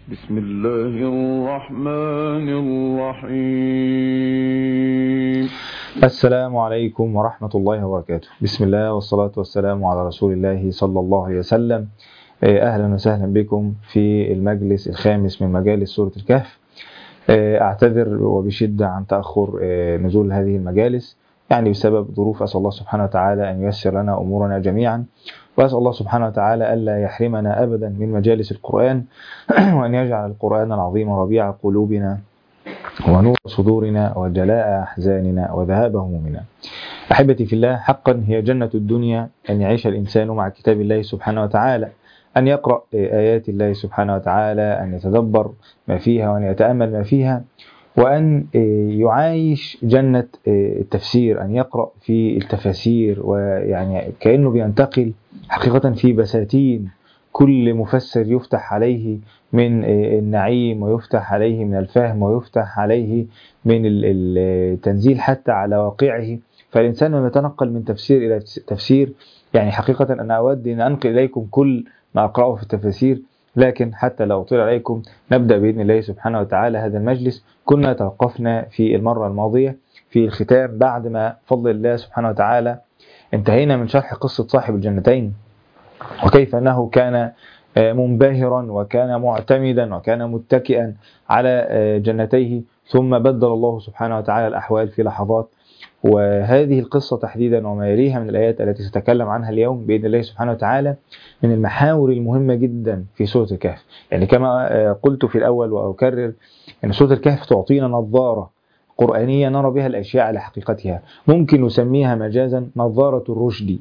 بسم الله الرحمن الرحيم السلام عليكم ورحمة الله وبركاته بسم الله والصلاة والسلام على رسول الله صلى الله عليه وسلم أهلا وسهلا بكم في المجلس الخامس من مجالس سورة الكهف أعتذر وبشدة عن تأخر نزول هذه المجالس يعني بسبب ظروف أسأل الله سبحانه وتعالى أن ييسر لنا أمورنا جميعا وأسأل الله سبحانه وتعالى ألا يحرمنا أبدا من مجالس القرآن وأن يجعل القرآن العظيم ربيع قلوبنا ونور صدورنا وجلاء أحزاننا وذهاب همومنا أحبتي في الله حقا هي جنة الدنيا أن يعيش الإنسان مع كتاب الله سبحانه وتعالى أن يقرأ آيات الله سبحانه وتعالى أن يتدبر ما فيها وأن يتأمل ما فيها وأن يعايش جنة التفسير أن يقرأ في التفاسير ويعني كأنه بينتقل حقيقة في بساتين كل مفسر يفتح عليه من النعيم ويفتح عليه من الفهم ويفتح عليه من التنزيل حتى على واقعه فالإنسان لما يتنقل من تفسير إلى تفسير يعني حقيقة أنا أود أن أنقل إليكم كل ما أقرأه في التفاسير لكن حتى لو أطيل عليكم نبدأ بإذن الله سبحانه وتعالى هذا المجلس كنا توقفنا في المرة الماضية في الختام بعد ما فضل الله سبحانه وتعالى انتهينا من شرح قصة صاحب الجنتين وكيف أنه كان منبهرا وكان معتمدا وكان متكئا على جنتيه ثم بدل الله سبحانه وتعالى الأحوال في لحظات وهذه القصة تحديدا وما يليها من الآيات التي سأتكلم عنها اليوم بإذن الله سبحانه وتعالى من المحاور المهمة جدا في سورة الكهف يعني كما قلت في الأول وأكرر أن سورة الكهف تعطينا نظارة قرآنية نرى بها الأشياء على حقيقتها ممكن نسميها مجازا نظارة الرشد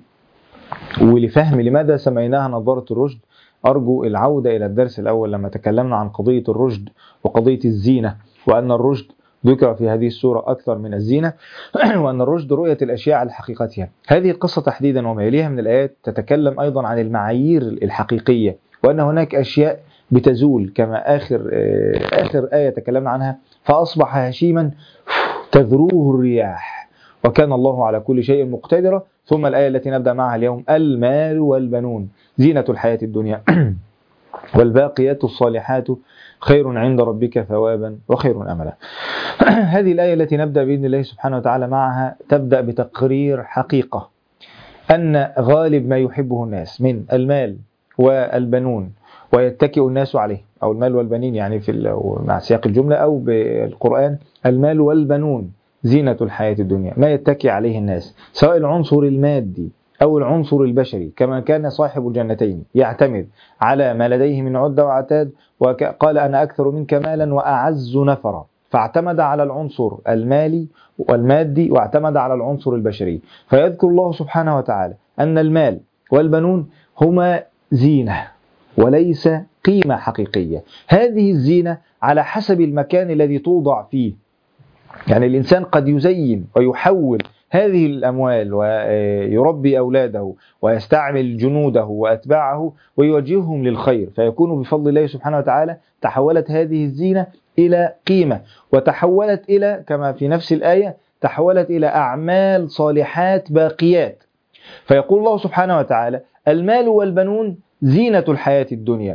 ولفهم لماذا سميناها نظارة الرشد أرجو العودة إلى الدرس الأول لما تكلمنا عن قضية الرشد وقضية الزينة وأن الرشد ذكر في هذه السورة أكثر من الزينة وأن الرشد رؤية الأشياء على حقيقتها هذه القصة تحديدا وما يليها من الآيات تتكلم أيضا عن المعايير الحقيقية وأن هناك أشياء بتزول كما آخر آخر آية تكلمنا عنها فأصبح هشيما تذروه الرياح وكان الله على كل شيء مقتدرا ثم الآية التي نبدأ معها اليوم المال والبنون زينة الحياة الدنيا والباقيات الصالحات خير عند ربك ثوابا وخير املا. هذه الايه التي نبدا باذن الله سبحانه وتعالى معها تبدا بتقرير حقيقه ان غالب ما يحبه الناس من المال والبنون ويتكئ الناس عليه او المال والبنين يعني في مع سياق الجمله او بالقران المال والبنون زينة الحياة الدنيا ما يتكي عليه الناس سواء العنصر المادي أو العنصر البشري كما كان صاحب الجنتين يعتمد على ما لديه من عدة وعتاد وقال أنا أكثر منك مالا وأعز نفرا فاعتمد على العنصر المالي والمادي واعتمد على العنصر البشري فيذكر الله سبحانه وتعالى أن المال والبنون هما زينة وليس قيمة حقيقية هذه الزينة على حسب المكان الذي توضع فيه يعني الإنسان قد يزين ويحول هذه الأموال ويربي أولاده ويستعمل جنوده وأتباعه ويوجههم للخير فيكون بفضل الله سبحانه وتعالى تحولت هذه الزينة إلى قيمة وتحولت إلى كما في نفس الآية تحولت إلى أعمال صالحات باقيات فيقول الله سبحانه وتعالى المال والبنون زينة الحياة الدنيا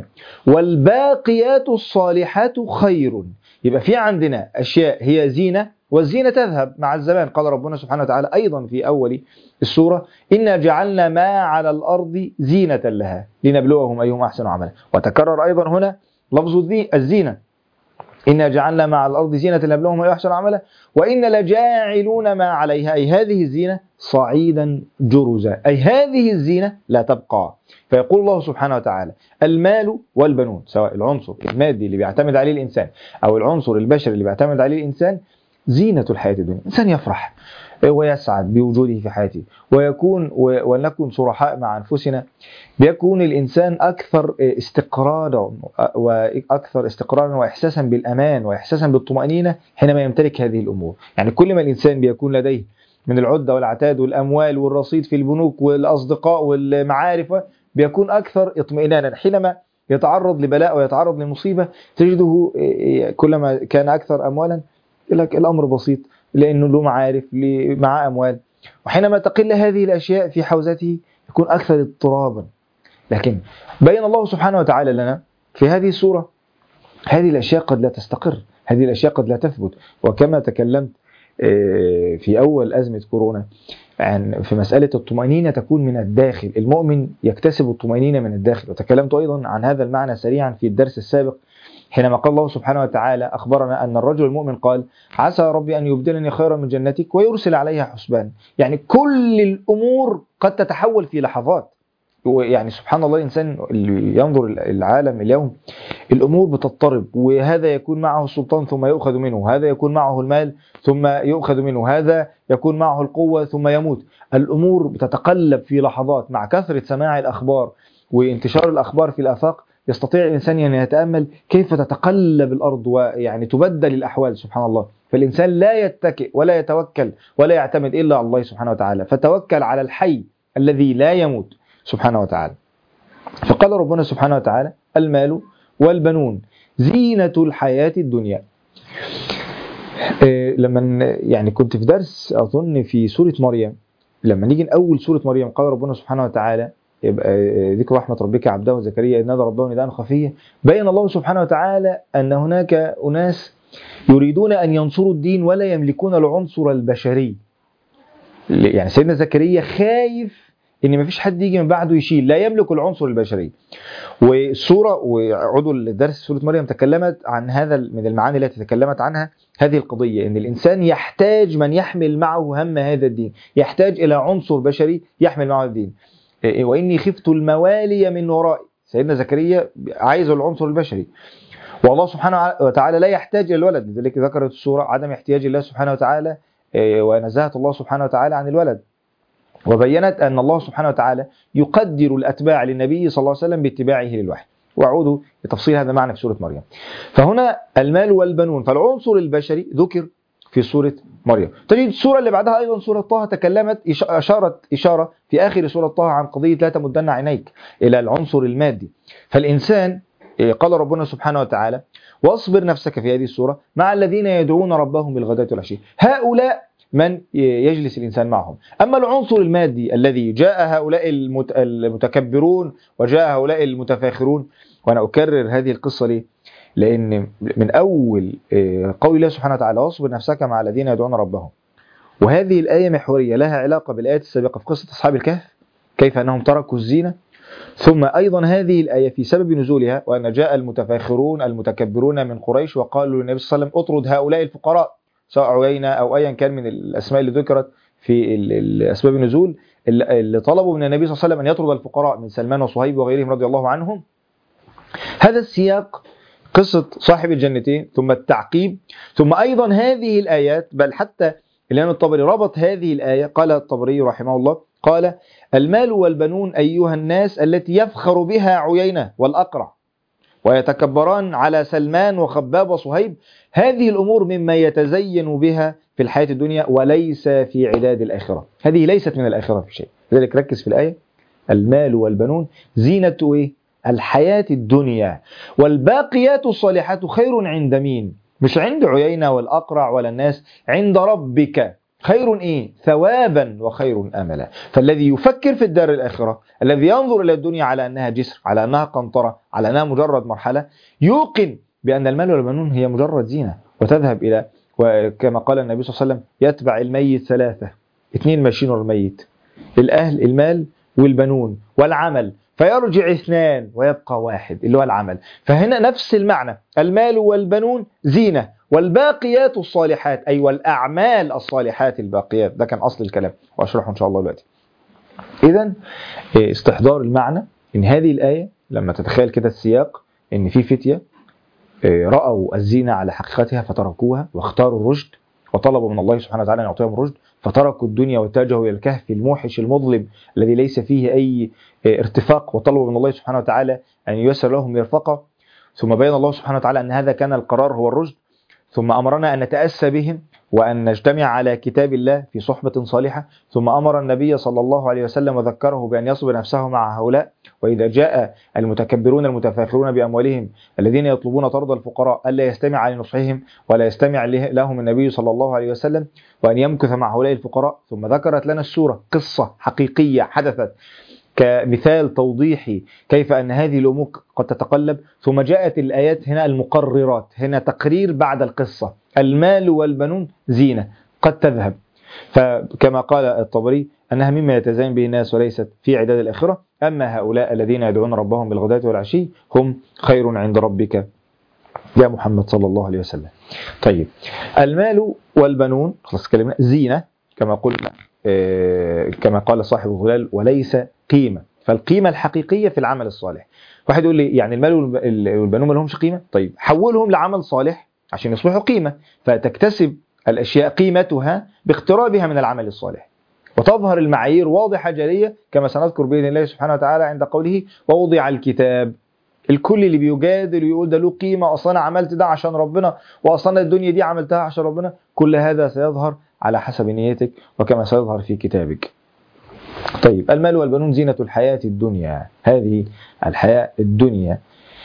والباقيات الصالحات خير يبقى في عندنا أشياء هي زينة والزينة تذهب مع الزمان قال ربنا سبحانه وتعالى أيضا في أول السورة إنا جعلنا ما على الأرض زينة لها لنبلوهم أيهم أحسن عملا وتكرر أيضا هنا لفظ الزينة إنا جعلنا ما على الأرض زينة لنبلوهم أيهم أحسن عملا وإن لجاعلون ما عليها أي هذه الزينة صعيدا جرزا أي هذه الزينة لا تبقى فيقول الله سبحانه وتعالى المال والبنون سواء العنصر المادي اللي بيعتمد عليه الإنسان أو العنصر البشري اللي بيعتمد عليه الإنسان زينة الحياة الدنيا إنسان يفرح ويسعد بوجوده في حياته ويكون ولنكن صرحاء مع أنفسنا بيكون الإنسان أكثر استقرارا وأكثر استقرارا وإحساسا بالأمان وإحساسا بالطمأنينة حينما يمتلك هذه الأمور يعني كل ما الإنسان بيكون لديه من العدة والعتاد والأموال والرصيد في البنوك والأصدقاء والمعارف بيكون أكثر اطمئنانا حينما يتعرض لبلاء ويتعرض لمصيبة تجده كلما كان أكثر أموالا يقول لك الأمر بسيط لأنه له معارف معاه أموال وحينما تقل هذه الأشياء في حوزته يكون أكثر اضطرابا لكن بين الله سبحانه وتعالى لنا في هذه السورة هذه الأشياء قد لا تستقر هذه الأشياء قد لا تثبت وكما تكلمت آه، في أول أزمة كورونا عن في مسألة الطمأنينة تكون من الداخل المؤمن يكتسب الطمأنينة من الداخل وتكلمت أيضا عن هذا المعنى سريعا في الدرس السابق حينما قال الله سبحانه وتعالى أخبرنا أن الرجل المؤمن قال عسى ربي أن يبدلني خيرا من جنتك ويرسل عليها حسبان يعني كل الأمور قد تتحول في لحظات يعني سبحان الله الإنسان اللي ينظر العالم اليوم الأمور بتضطرب وهذا يكون معه السلطان ثم يؤخذ منه هذا يكون معه المال ثم يؤخذ منه هذا يكون معه القوة ثم يموت الأمور بتتقلب في لحظات مع كثرة سماع الأخبار وانتشار الأخبار في الآفاق يستطيع الإنسان أن يتأمل كيف تتقلب الأرض ويعني تبدل الأحوال سبحان الله فالإنسان لا يتكئ ولا يتوكل ولا يعتمد إلا على الله سبحانه وتعالى فتوكل على الحي الذي لا يموت سبحانه وتعالى فقال ربنا سبحانه وتعالى المال والبنون زينة الحياة الدنيا إيه، لما ن- يعني كنت في درس أظن في سورة مريم لما نيجي أول سورة مريم قال ربنا سبحانه وتعالى يبقى إيه، ذكر رحمة ربك عبده زكريا إذ نادى ربه نداء خفيا بين الله سبحانه وتعالى أن هناك أناس يريدون أن ينصروا الدين ولا يملكون العنصر البشري يعني سيدنا زكريا خايف ان مفيش حد يجي من بعده يشيل لا يملك العنصر البشري والسوره وعضو الدرس سوره مريم تكلمت عن هذا من المعاني التي تكلمت عنها هذه القضيه ان الانسان يحتاج من يحمل معه هم هذا الدين يحتاج الى عنصر بشري يحمل معه الدين إيه، واني خفت الموالي من ورائي سيدنا زكريا عايز العنصر البشري والله سبحانه وتعالى لا يحتاج الى الولد لذلك ذكرت السوره عدم احتياج الله سبحانه وتعالى إيه، ونزهت الله سبحانه وتعالى عن الولد وبينت أن الله سبحانه وتعالى يقدر الأتباع للنبي صلى الله عليه وسلم باتباعه للوحي وأعود لتفصيل هذا المعنى في سورة مريم فهنا المال والبنون فالعنصر البشري ذكر في سورة مريم تجد السورة اللي بعدها أيضا سورة طه تكلمت إش- أشارت إشارة في آخر سورة طه عن قضية لا تمدن عينيك إلى العنصر المادي فالإنسان إيه، قال ربنا سبحانه وتعالى واصبر نفسك في هذه السورة مع الذين يدعون ربهم بالغداة والعشي هؤلاء من يجلس الإنسان معهم أما العنصر المادي الذي جاء هؤلاء المت- المتكبرون وجاء هؤلاء المتفاخرون وأنا أكرر هذه القصة ليه لأن من أول آه، قول الله سبحانه وتعالى واصبر نفسك مع الذين يدعون ربهم وهذه الآية محورية لها علاقة بالآيات السابقة في قصة أصحاب الكهف كيف أنهم تركوا الزينة ثم أيضا هذه الآية في سبب نزولها وأن جاء المتفاخرون المتكبرون من قريش وقالوا للنبي صلى الله عليه وسلم اطرد هؤلاء الفقراء سواء عيينة أو أيا كان من الأسماء اللي ذكرت في ال- ال- أسباب النزول اللي اللي طلبوا من النبي صلى الله عليه وسلم أن يطرد الفقراء من سلمان وصهيب وغيرهم رضي الله عنهم هذا السياق قصة صاحب الجنتين ثم التعقيب ثم أيضا هذه الآيات بل حتى الإمام الطبري ربط هذه الآية قال الطبري رحمه الله قال المال والبنون أيها الناس التي يفخر بها عيينة والأقرع ويتكبران على سلمان وخباب وصهيب هذه الأمور مما يتزين بها في الحياة الدنيا وليس في عداد الآخرة هذه ليست من الآخرة في شيء لذلك ركز في الآية المال والبنون زينة إيه؟ الحياة الدنيا والباقيات الصالحات خير عند مين مش عند عيينة والأقرع ولا الناس عند ربك خير إيه ثوابا وخير أملا فالذي يفكر في الدار الآخرة الذي ينظر إلى الدنيا على أنها جسر على أنها قنطرة على أنها مجرد مرحلة يوقن بأن المال والبنون هي مجرد زينة وتذهب إلى وكما قال النبي صلى الله عليه وسلم يتبع الميت ثلاثة اثنين ماشيين ورا الميت الأهل المال والبنون والعمل فيرجع اثنان ويبقى واحد اللي هو العمل فهنا نفس المعنى المال والبنون زينة والباقيات الصالحات أي والأعمال الصالحات الباقيات ده كان أصل الكلام وأشرحه إن شاء الله دلوقتي إذا استحضار المعنى إن هذه الآية لما تتخيل كده السياق إن في فتية إيه، رأوا الزينة على حقيقتها فتركوها واختاروا الرشد وطلبوا من الله سبحانه وتعالى أن يعطيهم الرشد فتركوا الدنيا واتجهوا إلى الكهف الموحش المظلم الذي ليس فيه أي إيه، ارتفاق وطلبوا من الله سبحانه وتعالى أن ييسر لهم مرفقة ثم بين الله سبحانه وتعالى أن هذا كان القرار هو الرشد ثم أمرنا أن نتأسى بهم وأن نجتمع على كتاب الله في صحبة صالحة ثم أمر النبي صلى الله عليه وسلم وذكره بأن يصبر نفسه مع هؤلاء وإذا جاء المتكبرون المتفاخرون بأموالهم الذين يطلبون طرد الفقراء ألا يستمع لنصحهم ولا يستمع له- لهم النبي صلى الله عليه وسلم وأن يمكث مع هؤلاء الفقراء ثم ذكرت لنا السورة قصة حقيقية حدثت كمثال توضيحي كيف أن هذه الأمور قد تتقلب ثم جاءت الآيات هنا المقررات هنا تقرير بعد القصة المال والبنون زينة قد تذهب فكما قال الطبري أنها مما يتزين به الناس وليست في عداد الآخرة أما هؤلاء الذين يدعون ربهم بالغداة والعشي هم خير عند ربك يا محمد صلى الله عليه وسلم طيب المال والبنون خلاص كلمة زينة كما قلنا آه، كما قال صاحب الظلال وليس قيمة فالقيمة الحقيقية في العمل الصالح واحد يقول لي يعني المال والب- والبنون ما لهمش قيمة طيب حولهم لعمل صالح عشان يصبحوا قيمة فتكتسب الأشياء قيمتها باقترابها من العمل الصالح وتظهر المعايير واضحة جلية كما سنذكر بإذن الله سبحانه وتعالى عند قوله ووضع الكتاب الكل اللي بيجادل ويقول ده له قيمة أصلا أنا عملت ده عشان ربنا وأصلا الدنيا دي عملتها عشان ربنا كل هذا سيظهر على حسب نيتك وكما سيظهر في كتابك طيب المال والبنون زينة الحياة الدنيا هذه الحياة الدنيا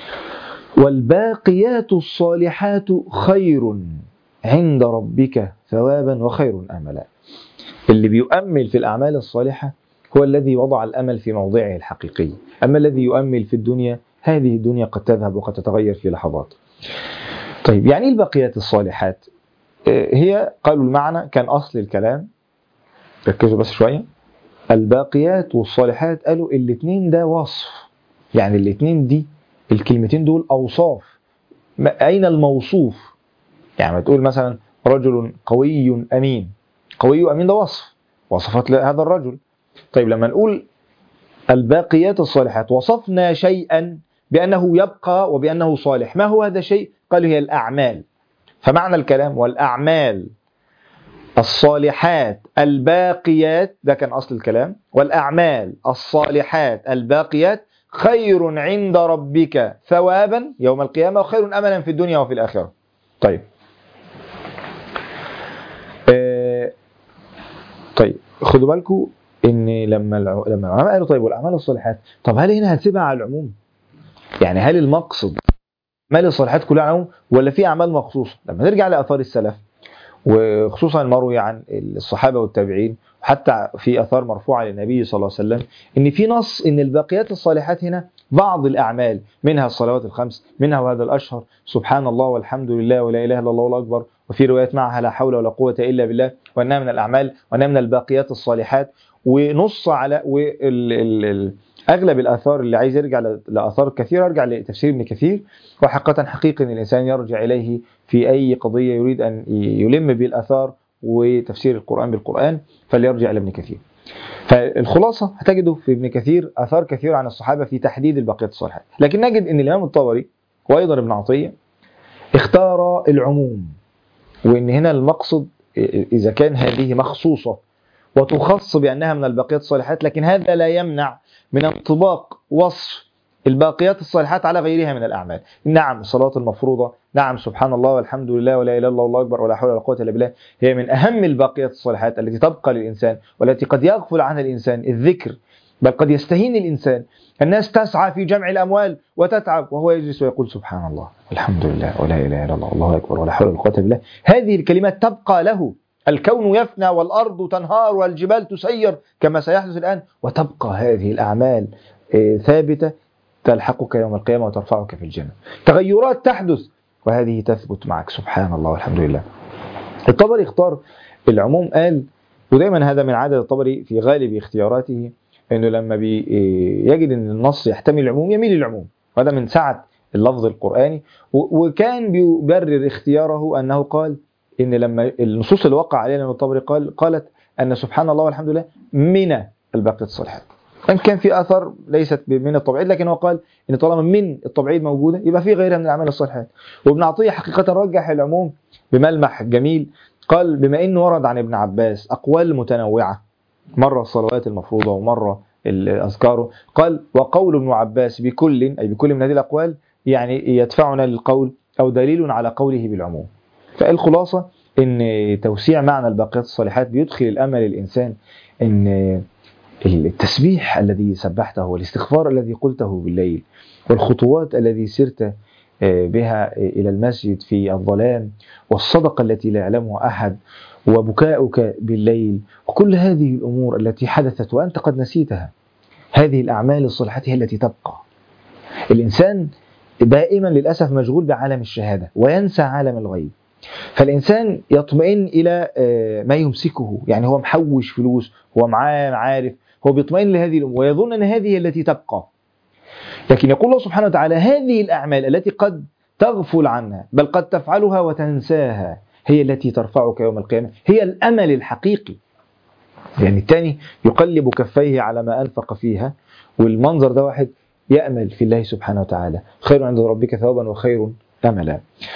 والباقيات الصالحات خير عند ربك ثوابا وخير املا اللي بيؤمل في الاعمال الصالحه هو الذي وضع الامل في موضعه الحقيقي اما الذي يؤمل في الدنيا هذه الدنيا قد تذهب وقد تتغير في لحظات طيب يعني ايه الباقيات الصالحات آه، هي قالوا المعنى كان اصل الكلام ركزوا بس شويه الباقيات والصالحات قالوا الاثنين ده وصف يعني الاثنين دي الكلمتين دول اوصاف ما- اين الموصوف يعني ما تقول مثلا رجل قوي امين قوي امين ده وصف وصفت هذا الرجل طيب لما نقول الباقيات الصالحات وصفنا شيئا بانه يبقى وبانه صالح ما هو هذا الشيء قالوا هي الاعمال فمعنى الكلام والاعمال الصالحات الباقيات ده كان اصل الكلام والاعمال الصالحات الباقيات خير عند ربك ثوابا يوم القيامه وخير املا في الدنيا وفي الاخره طيب آه، طيب خدوا بالكم ان لما الع- لما العلماء قالوا طيب والاعمال الصالحات طب هل هنا هنسيبها على العموم؟ يعني هل المقصد اعمال الصالحات كلها على العموم ولا في اعمال مخصوصه؟ لما نرجع لاثار السلف وخصوصا المروي عن الصحابه والتابعين وحتى في اثار مرفوعه للنبي صلى الله عليه وسلم ان في نص ان الباقيات الصالحات هنا بعض الاعمال منها الصلوات الخمس منها وهذا الاشهر سبحان الله والحمد لله ولا اله الا الله والله اكبر وفي روايات معها لا حول ولا قوه الا بالله وانها من الاعمال وانها من الباقيات الصالحات ونص على وال ال ال اغلب الاثار اللي عايز يرجع ل- لاثار كثيره ارجع لتفسير ابن كثير وحقيقه حقيقي ان الانسان يرجع اليه في اي قضيه يريد ان يلم بالاثار وتفسير القران بالقران فليرجع الى ابن كثير. فالخلاصه هتجده في ابن كثير اثار كثيره عن الصحابه في تحديد الباقيات الصالحات، لكن نجد ان الامام الطبري وايضا ابن عطيه اختار العموم وان هنا المقصد اذا كان هذه مخصوصه وتخص بانها من الباقيات الصالحات لكن هذا لا يمنع من انطباق وصف الباقيات الصالحات على غيرها من الاعمال نعم الصلاه المفروضه نعم سبحان الله والحمد لله ولا اله الا الله والله اكبر ولا حول ولا قوه الا بالله هي من اهم الباقيات الصالحات التي تبقى للانسان والتي قد يغفل عنها الانسان الذكر بل قد يستهين الانسان الناس تسعى في جمع الاموال وتتعب وهو يجلس ويقول سبحان الله الحمد لله ولا اله الا الله والله اكبر ولا حول ولا قوه الا بالله هذه الكلمات تبقى له الكون يفنى والارض تنهار والجبال تسير كما سيحدث الان وتبقى هذه الاعمال آه، ثابته تلحقك يوم القيامه وترفعك في الجنه تغيرات تحدث وهذه تثبت معك سبحان الله والحمد لله الطبري اختار العموم قال ودايما هذا من عادة الطبري في غالب اختياراته انه لما بي يجد ان النص يحتمل العموم يميل للعموم وهذا من سعة اللفظ القرآني و- وكان بيبرر اختياره انه قال ان لما النصوص اللي وقع عليها الطبري قال قالت ان سبحان الله والحمد لله من الباقيات الصالحات وان كان في اثر ليست من الطبيعيات لكن هو قال ان طالما من الطبيعيات موجوده يبقى في غيرها من الاعمال الصالحات وابن عطيه حقيقه رجح العموم بملمح جميل قال بما انه ورد عن ابن عباس اقوال متنوعه مره الصلوات المفروضه ومره الاذكار قال وقول ابن عباس بكل اي بكل من هذه الاقوال يعني يدفعنا للقول او دليل على قوله بالعموم فالخلاصه ان توسيع معنى الباقيات الصالحات بيدخل الامل الانسان ان التسبيح الذي سبحته والاستغفار الذي قلته بالليل والخطوات الذي سرت بها إلى المسجد في الظلام والصدقة التي لا يعلمها أحد وبكاؤك بالليل وكل هذه الأمور التي حدثت وأنت قد نسيتها هذه الأعمال الصالحة هي التي تبقى الإنسان دائما للأسف مشغول بعالم الشهادة وينسى عالم الغيب فالإنسان يطمئن إلى آه، ما يمسكه يعني هو محوش فلوس هو معاه عارف هو بيطمئن لهذه الأمور ويظن أن هذه التي تبقى لكن يقول الله سبحانه وتعالى هذه الأعمال التي قد تغفل عنها بل قد تفعلها وتنساها هي التي ترفعك يوم القيامة هي الأمل الحقيقي يعني الثاني يقلب كفيه على ما أنفق فيها والمنظر ده واحد يأمل في الله سبحانه وتعالى خير عند ربك ثوابا وخير أملا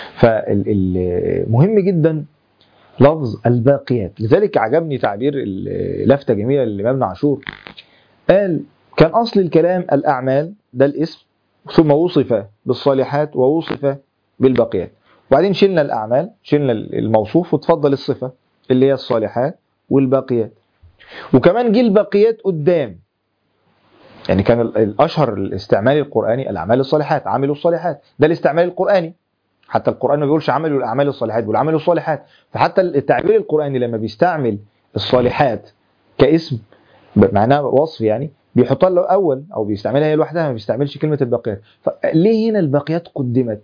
فالمهم جدا لفظ الباقيات لذلك عجبني تعبير لفتة جميلة للإمام عاشور قال كان أصل الكلام الأعمال ده الاسم ثم وصف بالصالحات ووصف بالباقيات وبعدين شلنا الأعمال شلنا الموصوف وتفضل الصفة اللي هي الصالحات والباقيات وكمان جه الباقيات قدام يعني كان ال- الاشهر الاستعمال القراني الاعمال الصالحات عملوا الصالحات ده الاستعمال القراني حتى القران ما بيقولش عملوا الاعمال الصالحات بيقول عملوا الصالحات فحتى التعبير القراني لما بيستعمل الصالحات كاسم ب- معناه وصف يعني بيحطها له اول او بيستعملها هي لوحدها ما بيستعملش كلمه الباقيات فليه هنا الباقيات قدمت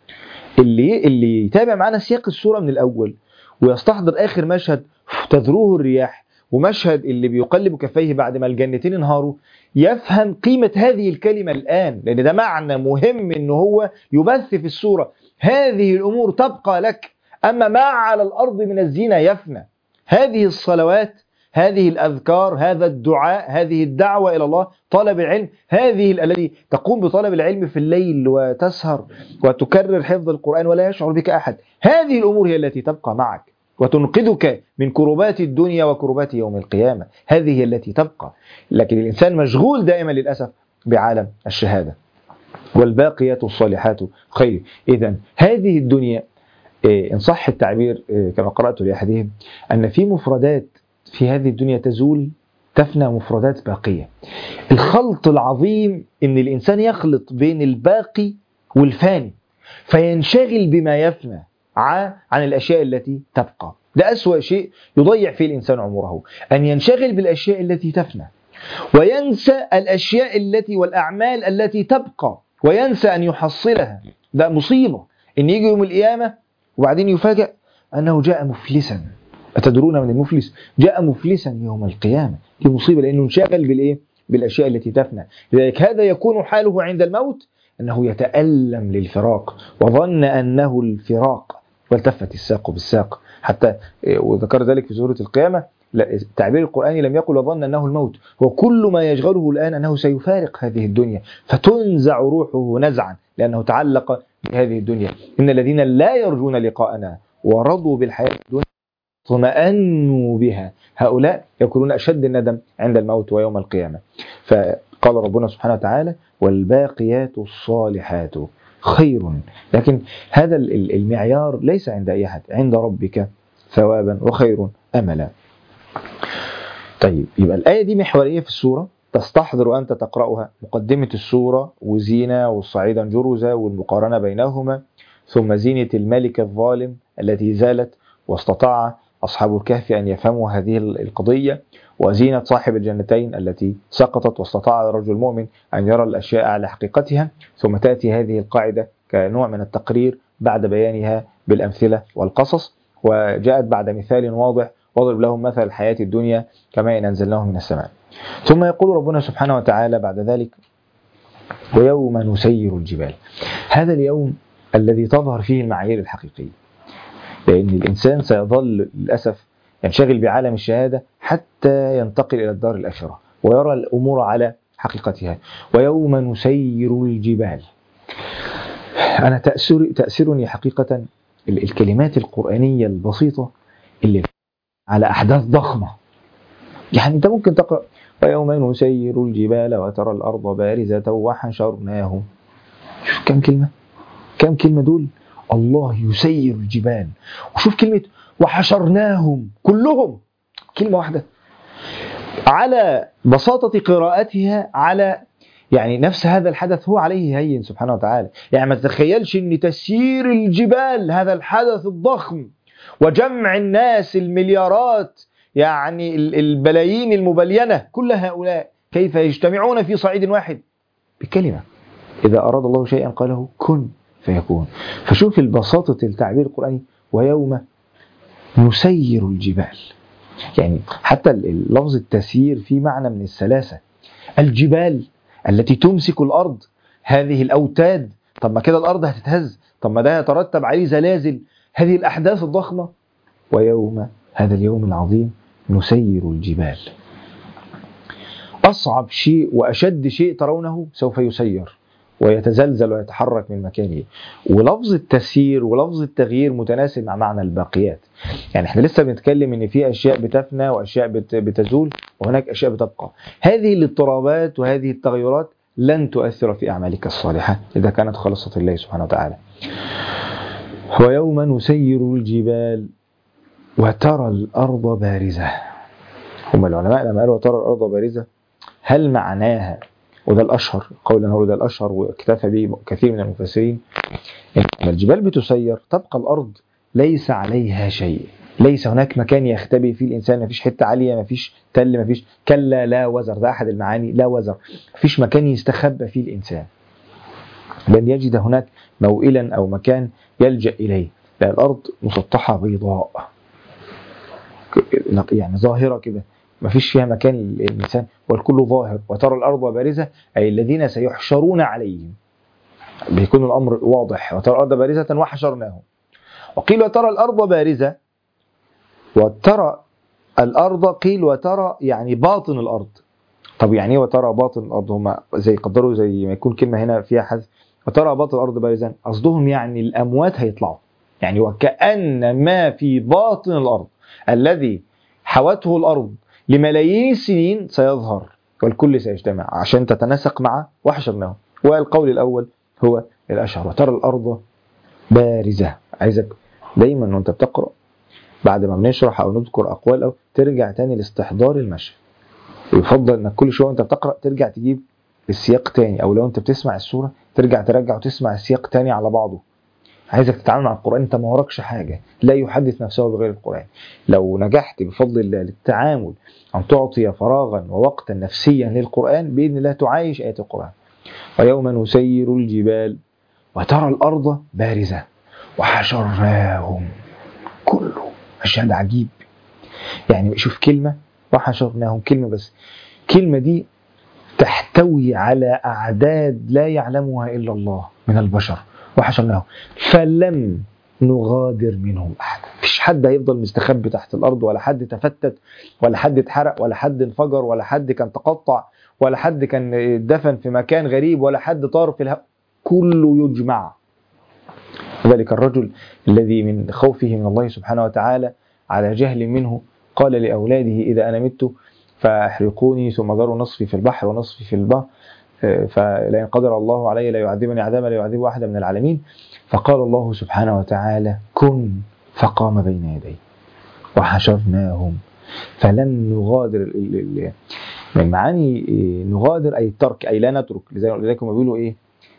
اللي اللي يتابع معانا سياق السوره من الاول ويستحضر اخر مشهد تذروه الرياح ومشهد اللي بيقلب كفيه بعد ما الجنتين انهاروا يفهم قيمة هذه الكلمة الآن لأن ده معنى مهم إن هو يبث في السورة هذه الأمور تبقى لك أما ما على الأرض من الزينة يفنى هذه الصلوات هذه الأذكار هذا الدعاء هذه الدعوة إلى الله طلب العلم هذه ال- الذي تقوم بطلب العلم في الليل وتسهر وتكرر حفظ القرآن ولا يشعر بك أحد هذه الأمور هي التي تبقى معك وتنقذك من كربات الدنيا وكربات يوم القيامة هذه هي التي تبقى لكن الإنسان مشغول دائما للأسف بعالم الشهادة والباقيات الصالحات خير إذا هذه الدنيا إيه، إن صح التعبير إيه، كما قرأت لأحدهم أن في مفردات في هذه الدنيا تزول تفنى مفردات باقية الخلط العظيم أن الإنسان يخلط بين الباقي والفاني فينشغل بما يفنى ع- عن الأشياء التي تبقى ده أسوأ شيء يضيع فيه الإنسان عمره أن ينشغل بالأشياء التي تفنى وينسى الأشياء التي والأعمال التي تبقى وينسى أن يحصلها ده مصيبة إن يجي يوم القيامة وبعدين يفاجأ أنه جاء مفلسا أتدرون من المفلس جاء مفلسا يوم القيامة دي مصيبة لأنه انشغل بالإيه بالأشياء التي تفنى لذلك هذا يكون حاله عند الموت أنه يتألم للفراق وظن أنه الفراق والتفت الساق بالساق حتى إيه، وذكر ذلك في سورة القيامة لا، التعبير القرآني لم يقل وظن أنه الموت هو كل ما يشغله الآن أنه سيفارق هذه الدنيا فتنزع روحه نزعا لأنه تعلق بهذه الدنيا إن الذين لا يرجون لقاءنا ورضوا بالحياة الدنيا اطمأنوا بها هؤلاء يكونون أشد الندم عند الموت ويوم القيامة فقال ربنا سبحانه وتعالى والباقيات الصالحات خير لكن هذا ال- ال- المعيار ليس عند أي أحد عند ربك ثوابا وخير أملا طيب يبقى الآية دي محورية في السورة تستحضر أنت تقرأها مقدمة السورة وزينة والصعيدا جرزا والمقارنة بينهما ثم زينة الملك الظالم التي زالت واستطاع أصحاب الكهف أن يفهموا هذه القضية وزينة صاحب الجنتين التي سقطت واستطاع الرجل المؤمن أن يرى الأشياء على حقيقتها ثم تأتي هذه القاعدة كنوع من التقرير بعد بيانها بالأمثلة والقصص وجاءت بعد مثال واضح واضرب لهم مثل الحياة الدنيا كما إن أنزلناه من السماء ثم يقول ربنا سبحانه وتعالى بعد ذلك ويوم نسير الجبال هذا اليوم الذي تظهر فيه المعايير الحقيقية لأن الإنسان سيظل للأسف ينشغل بعالم الشهادة حتى ينتقل إلى الدار الآخرة ويرى الأمور على حقيقتها ويوم نسير الجبال أنا تأثر تأثرني حقيقة ال- الكلمات القرآنية البسيطة اللي على أحداث ضخمة يعني أنت ممكن تقرأ ويوم نسير الجبال وترى الأرض بارزة وحشرناهم شوف كم كلمة كم كلمة دول الله يسير الجبال وشوف كلمة وحشرناهم كلهم كلمة واحدة على بساطة قراءتها على يعني نفس هذا الحدث هو عليه هين سبحانه وتعالى يعني ما تتخيلش ان تسيير الجبال هذا الحدث الضخم وجمع الناس المليارات يعني ال- البلايين المبلينة كل هؤلاء كيف يجتمعون في صعيد واحد بكلمة إذا أراد الله شيئا قاله كن فيكون فشوف البساطة التعبير القرآني ويوم نسير الجبال يعني حتى لفظ التسيير في معنى من السلاسة الجبال التي تمسك الأرض هذه الأوتاد طب ما كده الأرض هتتهز طب ما ده يترتب عليه زلازل هذه الأحداث الضخمة ويوم هذا اليوم العظيم نسير الجبال أصعب شيء وأشد شيء ترونه سوف يسير ويتزلزل ويتحرك من مكانه ولفظ التسيير ولفظ التغيير متناسب مع معنى الباقيات يعني احنا لسه بنتكلم ان في اشياء بتفنى واشياء بت- بتزول وهناك اشياء بتبقى هذه الاضطرابات وهذه التغيرات لن تؤثر في اعمالك الصالحه اذا كانت خالصه الله سبحانه وتعالى ويوم نسير الجبال وترى الارض بارزه هم العلماء لما قالوا وترى الارض بارزه هل معناها وده الاشهر قولا هو ده الاشهر واكتفى به كثير من المفسرين ان الجبال بتسير تبقى الارض ليس عليها شيء ليس هناك مكان يختبئ فيه الانسان مفيش حته عاليه مفيش تل مفيش كلا لا وزر ده احد المعاني لا وزر مفيش مكان يستخبى فيه الانسان لن يجد هناك موئلا او مكان يلجا اليه لان الارض مسطحه بيضاء يعني ظاهره كده ما فيش فيها مكان للإنسان والكل ظاهر وترى الأرض بارزة أي الذين سيحشرون عليهم بيكون الأمر واضح وترى الأرض بارزة وحشرناهم وقيل وترى الأرض بارزة وترى الأرض قيل وترى يعني باطن الأرض طب يعني ايه وترى باطن الأرض هم زي قدروا زي ما يكون كلمة هنا فيها حذف وترى باطن الأرض بارزا قصدهم يعني الأموات هيطلعوا يعني وكأن ما في باطن الأرض الذي حوته الأرض لملايين السنين سيظهر والكل سيجتمع عشان تتناسق معه وحشرناه والقول الأول هو الأشهر وترى الأرض بارزة عايزك دايما وانت بتقرأ بعد ما بنشرح أو نذكر أقوال أو ترجع تاني لاستحضار المشهد ويفضل انك كل شويه وانت بتقرا ترجع تجيب السياق تاني او لو انت بتسمع السوره ترجع ترجع وتسمع السياق تاني على بعضه عايزك تتعامل مع القران انت ما وراكش حاجه لا يحدث نفسه بغير القران لو نجحت بفضل الله للتعامل ان تعطي فراغا ووقتا نفسيا للقران باذن الله تعايش ايات القران ويوم نسير الجبال وترى الارض بارزه وحشرناهم كله مشهد عجيب يعني شوف كلمه وحشرناهم كلمة بس كلمة دي تحتوي على أعداد لا يعلمها إلا الله من البشر وحشرناهم فلم نغادر منهم أحد مفيش حد هيفضل مستخبي تحت الأرض ولا حد تفتت ولا حد اتحرق ولا حد انفجر ولا حد كان تقطع ولا حد كان دفن في مكان غريب ولا حد طار في الهواء كله يجمع ذلك الرجل الذي من خوفه من الله سبحانه وتعالى على جهل منه قال لأولاده إذا أنا مت فاحرقوني ثم ذروا نصفي في البحر ونصفي في البحر فلئن قدر الله علي لا يعذبني عذابا لا يعذب أحدا من العالمين فقال الله سبحانه وتعالى كن فقام بين يديه وحشرناهم فلم نغادر من معاني نغادر أي الترك أي لا نترك لذلك هم بيقولوا إيه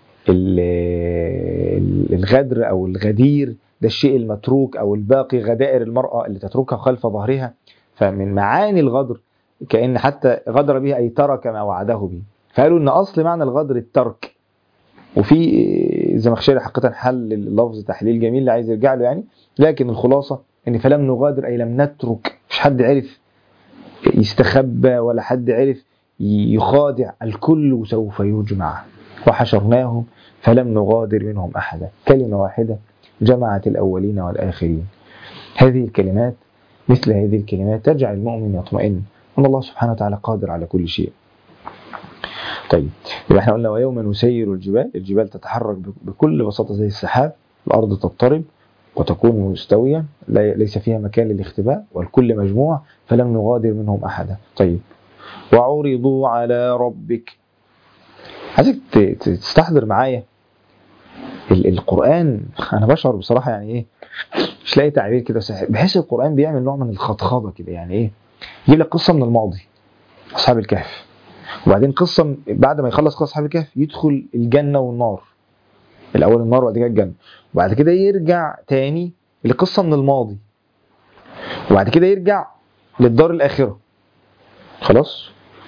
الغدر أو الغدير ده الشيء المتروك او الباقي غدائر المراه اللي تتركها خلف ظهرها فمن معاني الغدر كان حتى غدر به اي ترك ما وعده به فقالوا ان اصل معنى الغدر الترك وفي زمخشري حقيقه حل اللفظ تحليل جميل اللي عايز يرجع له يعني لكن الخلاصه ان فلم نغادر اي لم نترك مش حد عرف يستخبى ولا حد عرف يخادع الكل سوف يجمع وحشرناهم فلم نغادر منهم احدا كلمه واحده جمعت الأولين والآخرين هذه الكلمات مثل هذه الكلمات تجعل المؤمن يطمئن أن الله سبحانه وتعالى قادر على كل شيء طيب يبقى احنا قلنا ويوم نسير الجبال الجبال تتحرك بكل بساطة زي السحاب الأرض تضطرب وتكون مستوية ليس فيها مكان للاختباء والكل مجموع فلم نغادر منهم أحدا طيب وعرضوا على ربك عايزك تستحضر معايا القرآن أنا بشعر بصراحة يعني إيه مش لاقي تعبير كده صحيح بحس القرآن بيعمل نوع من الخطخضة كده يعني إيه يجيب لك قصة من الماضي أصحاب الكهف وبعدين قصة بعد ما يخلص قصة أصحاب الكهف يدخل الجنة والنار الأول النار وبعد كده الجنة وبعد كده يرجع تاني لقصة من الماضي وبعد كده يرجع للدار الآخرة خلاص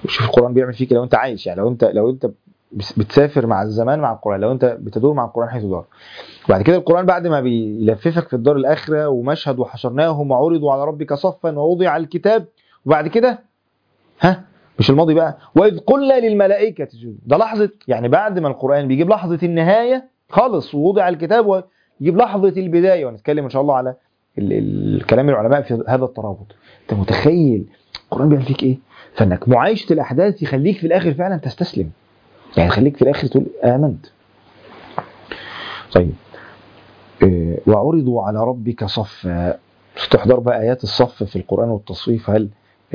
شوف القرآن بيعمل فيك لو أنت عايش يعني لو أنت لو أنت بس- بتسافر مع الزمان مع القرآن لو أنت بتدور مع القرآن حيث دار وبعد كده القرآن بعد ما بيلففك في الدار الآخرة ومشهد وحشرناهم وعرضوا على ربك صفا ووضع الكتاب وبعد كده ها مش الماضي بقى وإذ قلنا للملائكة اسجدوا ده لحظة يعني بعد ما القرآن بيجيب لحظة النهاية خالص ووضع الكتاب ويجيب لحظة البداية ونتكلم إن شاء الله على ال- ال- الكلام العلماء في هذا الترابط أنت متخيل القرآن بيعمل فيك إيه فإنك معايشة الأحداث يخليك في الآخر فعلا تستسلم يعني يخليك في الآخر تقول آمنت طيب إيه، وعرضوا على ربك صفا استحضار بقى آيات الصف في القرآن والتصويف هل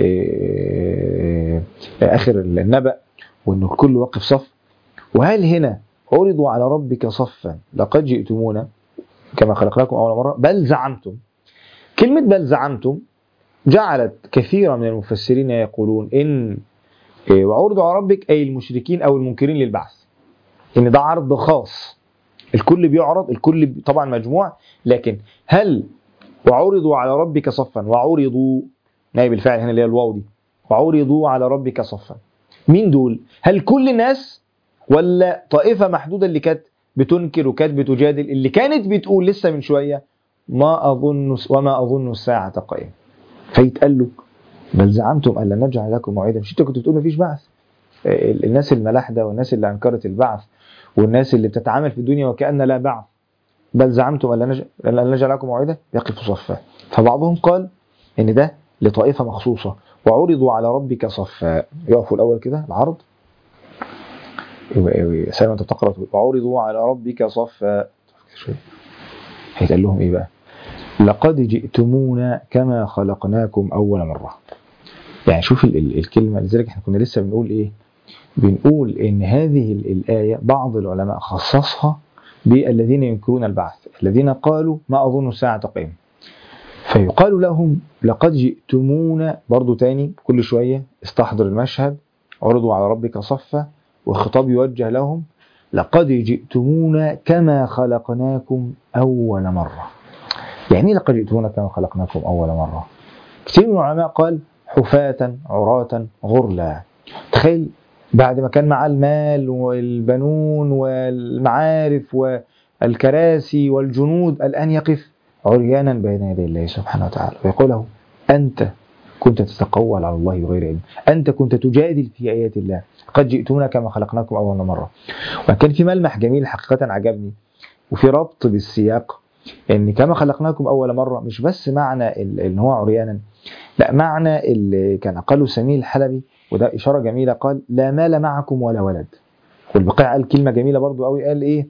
إيه، آخر النبأ وأن الكل واقف صف وهل هنا عرضوا على ربك صفا لقد جئتمونا كما خلقناكم أول مرة بل زعمتم كلمة بل زعمتم جعلت كثيرا من المفسرين يقولون إن إيه، وعرضوا على ربك أي المشركين أو المنكرين للبعث إن ده عرض خاص الكل بيعرض الكل بي- طبعا مجموع لكن هل وعرضوا على ربك صفا وعرضوا نائب الفاعل هنا اللي هي الواو دي وعرضوا على ربك صفا مين دول هل كل الناس ولا طائفة محدودة اللي كانت بتنكر وكانت بتجادل اللي كانت بتقول لسه من شوية ما أظن وما أظن الساعة قائمة فيتقال له بل زعمتم ألا نجعل لكم موعدا مش انت كنت بتقول مفيش بعث ال- الناس الملاحدة والناس اللي أنكرت البعث والناس اللي بتتعامل في الدنيا وكأن لا بعث بل زعمتم ألا نج- ألا نجعل لكم موعدا يقف صفا فبعضهم قال إن ده لطائفة مخصوصة وعرضوا على ربك صفا يقفوا الأول كده العرض يبقى سلام انت بتقرا تقول وعرضوا على ربك صفا شوية. هيتقال لهم ايه بقى لقد جئتمونا كما خلقناكم اول مره يعني شوف ال- ال- الكلمه لذلك احنا كنا لسه بنقول ايه بنقول ان هذه ال- الايه بعض العلماء خصصها بالذين ينكرون البعث الذين قالوا ما اظن الساعه قائمه فيقال لهم لقد جئتمونا برضو تاني كل شويه استحضر المشهد عرضوا على ربك صفا والخطاب يوجه لهم لقد جئتمونا كما خلقناكم أول مرة يعني إيه لقد جئتمونا كما خلقناكم أول مرة كثير من العلماء قال حفاة عراة غرلا تخيل بعد ما كان معاه المال والبنون والمعارف والكراسي والجنود الآن يقف عريانا بين يدي الله سبحانه وتعالى ويقول له أنت كنت تتقول على الله بغير علم أنت كنت تجادل في آيات الله قد جئتونا كما خلقناكم أول مرة وكان في ملمح جميل حقيقة عجبني وفي ربط بالسياق ان كما خلقناكم اول مره مش بس معنى ال- ان هو عريانا لا معنى اللي كان قاله سمير الحلبي وده اشاره جميله قال لا مال معكم ولا ولد والبقاع قال كلمه جميله برضو قوي قال ايه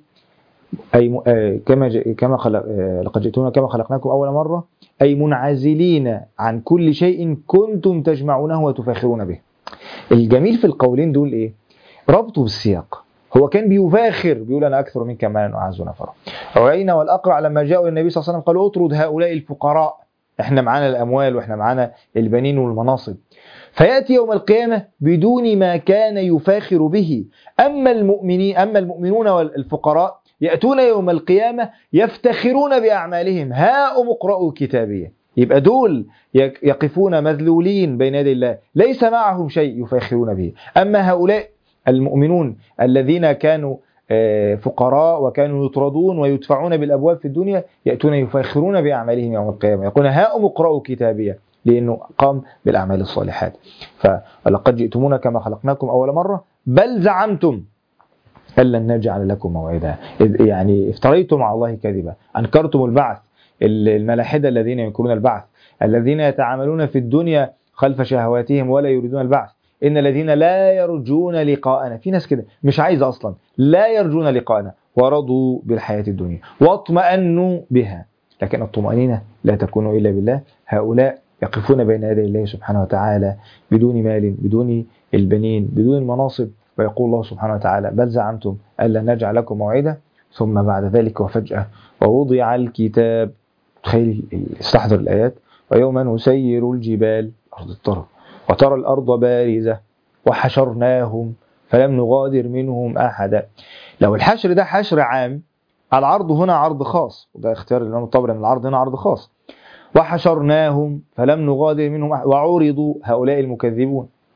اي م... آه كما ج... كما خلق آه لقد جئتونا كما خلقناكم اول مره اي منعزلين عن كل شيء كنتم تجمعونه وتفاخرون به الجميل في القولين دول ايه ربطه بالسياق هو كان بيفاخر بيقول انا اكثر منك مالا واعز نفرا عيينة والاقرع لما جاءوا النبي صلى الله عليه وسلم قالوا اطرد هؤلاء الفقراء احنا معانا الاموال واحنا معانا البنين والمناصب فياتي يوم القيامه بدون ما كان يفاخر به اما المؤمنين اما المؤمنون والفقراء ياتون يوم القيامه يفتخرون باعمالهم هاؤم اقرأوا كتابيه يبقى دول يك- يقفون مذلولين بين يدي الله ليس معهم شيء يفاخرون به اما هؤلاء المؤمنون الذين كانوا آه، فقراء وكانوا يطردون ويدفعون بالابواب في الدنيا ياتون يفاخرون باعمالهم يوم القيامه يقول هاؤم اقرأوا كتابيه لانه قام بالاعمال الصالحات فلقد جئتمونا كما خلقناكم اول مره بل زعمتم أن لن نجعل لكم موعدا إذ- يعني افتريتم على الله كذبا أنكرتم البعث ال- الملاحدة الذين ينكرون البعث الذين يتعاملون في الدنيا خلف شهواتهم ولا يريدون البعث إن الذين لا يرجون لقاءنا في ناس كده مش عايزة أصلا لا يرجون لقاءنا ورضوا بالحياة الدنيا واطمأنوا بها لكن الطمأنينة لا تكون إلا بالله هؤلاء يقفون بين يدي الله سبحانه وتعالى بدون مال بدون البنين بدون المناصب ويقول الله سبحانه وتعالى بل زعمتم ألا نجعل لكم موعدا ثم بعد ذلك وفجأة ووضع الكتاب تخيل استحضر الآيات ويوم نسير الجبال أرض الطرف وترى الأرض بارزة وحشرناهم فلم نغادر منهم أحدا لو الحشر ده حشر عام العرض هنا عرض خاص وده اختيار الإمام الطبري أن العرض هنا عرض خاص وحشرناهم فلم نغادر منهم أحد وعرضوا هؤلاء المكذبون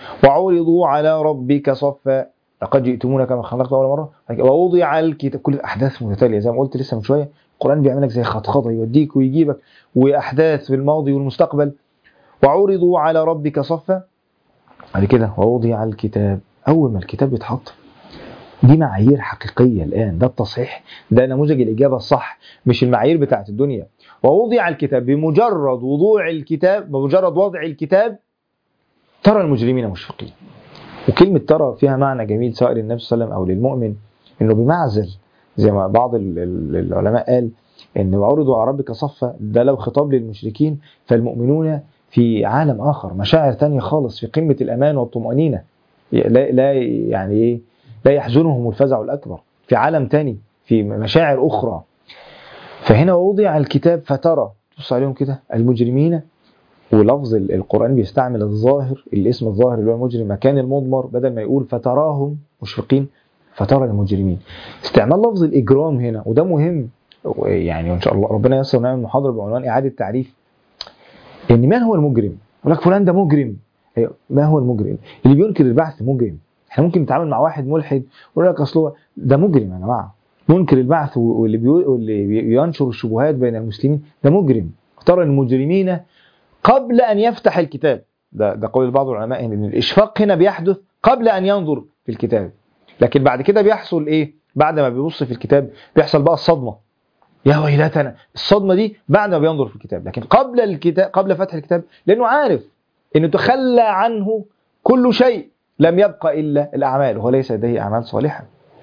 وعرضوا على ربك صفا لقد جئتمونا كما خلقنا اول مره ووضع الكتاب كل الاحداث متتاليه زي ما قلت لسه من شويه القران بيعمل لك زي خطخطه يوديك ويجيبك واحداث في الماضي والمستقبل وعرضوا على ربك صفا بعد كده ووضع الكتاب اول ما الكتاب يتحط دي معايير حقيقيه الان ده التصحيح ده نموذج الاجابه الصح مش المعايير بتاعت الدنيا ووضع الكتاب بمجرد وضوع الكتاب بمجرد وضع الكتاب ترى المجرمين مشفقين وكلمة ترى فيها معنى جميل سواء للنبي صلى الله عليه وسلم أو للمؤمن إنه بمعزل زي ما بعض ال- ال- العلماء قال إن وعرضوا على ربك صفا ده لو خطاب للمشركين فالمؤمنون في عالم آخر مشاعر تانية خالص في قمة الأمان والطمأنينة لا, لا يعني إيه لا يحزنهم الفزع الأكبر في عالم تاني في مشاعر أخرى فهنا وضع الكتاب فترى تبص عليهم كده المجرمين ولفظ ال- القرآن بيستعمل الظاهر الاسم الظاهر اللي هو المجرم مكان المضمر بدل ما يقول فتراهم مشفقين فترى المجرمين استعمال لفظ الإجرام هنا وده مهم يعني وإن شاء الله ربنا ييسر ونعمل محاضرة بعنوان إعادة تعريف إن من هو المجرم؟ يقول لك فلان ده مجرم أيوة، ما هو المجرم؟ اللي بينكر البعث مجرم احنا ممكن نتعامل مع واحد ملحد ويقول لك اصل هو ده مجرم يا جماعه منكر البعث واللي بيو... واللي بينشر الشبهات بين المسلمين ده مجرم ترى المجرمين قبل ان يفتح الكتاب ده ده قول بعض العلماء ان الاشفاق هنا بيحدث قبل ان ينظر في الكتاب لكن بعد كده بيحصل ايه بعد ما بيبص في الكتاب بيحصل بقى الصدمه يا ويلتنا الصدمه دي بعد ما بينظر في الكتاب لكن قبل الكتاب قبل فتح الكتاب لانه عارف انه تخلى عنه كل شيء لم يبقى الا الاعمال وهو ليس لديه اعمال صالحه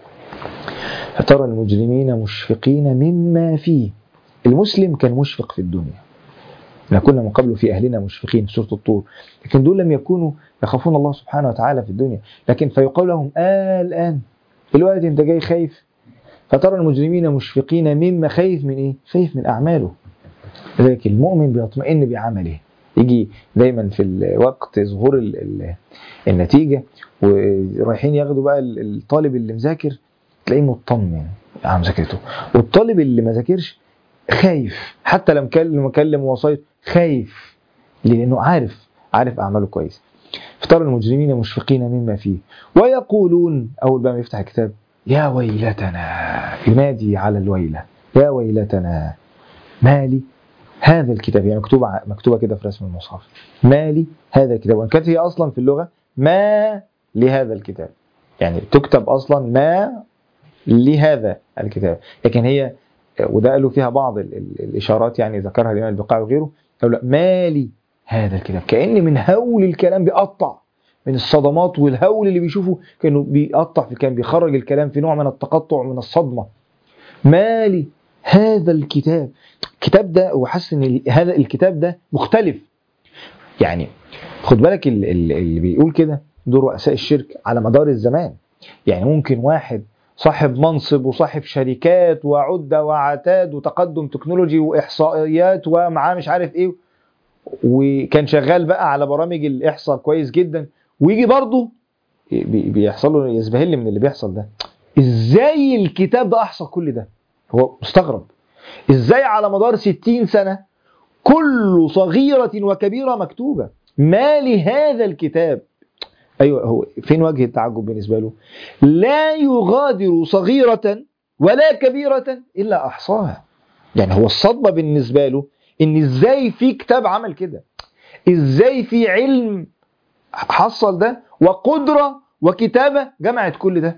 فترى المجرمين مشفقين مما فيه المسلم كان مشفق في الدنيا احنا كنا من قبل في اهلنا مشفقين في سوره الطور لكن دول لم يكونوا يخافون الله سبحانه وتعالى في الدنيا لكن فيقال لهم آه الان دلوقتي انت جاي خايف فترى المجرمين مشفقين مما خايف من ايه خايف من اعماله لذلك المؤمن بيطمئن بعمله يجي دايما في ال- وقت ظهور ال- ال- النتيجه ورايحين ياخدوا بقى ال- الطالب اللي مذاكر تلاقيه مطمن على مذاكرته والطالب اللي ما ذاكرش خايف حتى لما كلم كلم وصيت خايف ليه؟ لانه عارف عارف اعماله كويس فترى المجرمين مشفقين مما فيه ويقولون اول بقى ما يفتح الكتاب يا ويلتنا ينادي على الويله يا ويلتنا مالي هذا الكتاب يعني مكتوبه ع- مكتوبه كده في رسم المصحف مالي هذا الكتاب وان كانت هي اصلا في اللغه ما لهذا الكتاب يعني تكتب اصلا ما لهذا الكتاب لكن هي وده قالوا فيها بعض ال- ال- الاشارات يعني ذكرها الامام البقاع وغيره قالوا لا مالي هذا الكتاب كان من هول الكلام بيقطع من الصدمات والهول اللي بيشوفه كانه بيقطع في كان بيخرج الكلام في نوع من التقطع من الصدمه مالي هذا الكتاب الكتاب ده وحاسس ان ال- هذا الكتاب ده مختلف يعني خد بالك ال- ال- اللي بيقول كده دول رؤساء الشرك على مدار الزمان يعني ممكن واحد صاحب منصب وصاحب شركات وعدة وعتاد وتقدم تكنولوجي وإحصائيات ومعاه مش عارف إيه وكان شغال بقى على برامج الإحصاء كويس جدا ويجي برضه بي- بيحصل له يزبهل من اللي بيحصل ده إزاي الكتاب ده أحصى كل ده هو مستغرب إزاي على مدار 60 سنة كل صغيرة وكبيرة مكتوبة ما لهذا الكتاب ايوه هو فين وجه التعجب بالنسبه له؟ لا يغادر صغيره ولا كبيره الا احصاها. يعني هو الصدمه بالنسبه له ان ازاي في كتاب عمل كده؟ ازاي في علم حصل ده وقدره وكتابه جمعت كل ده؟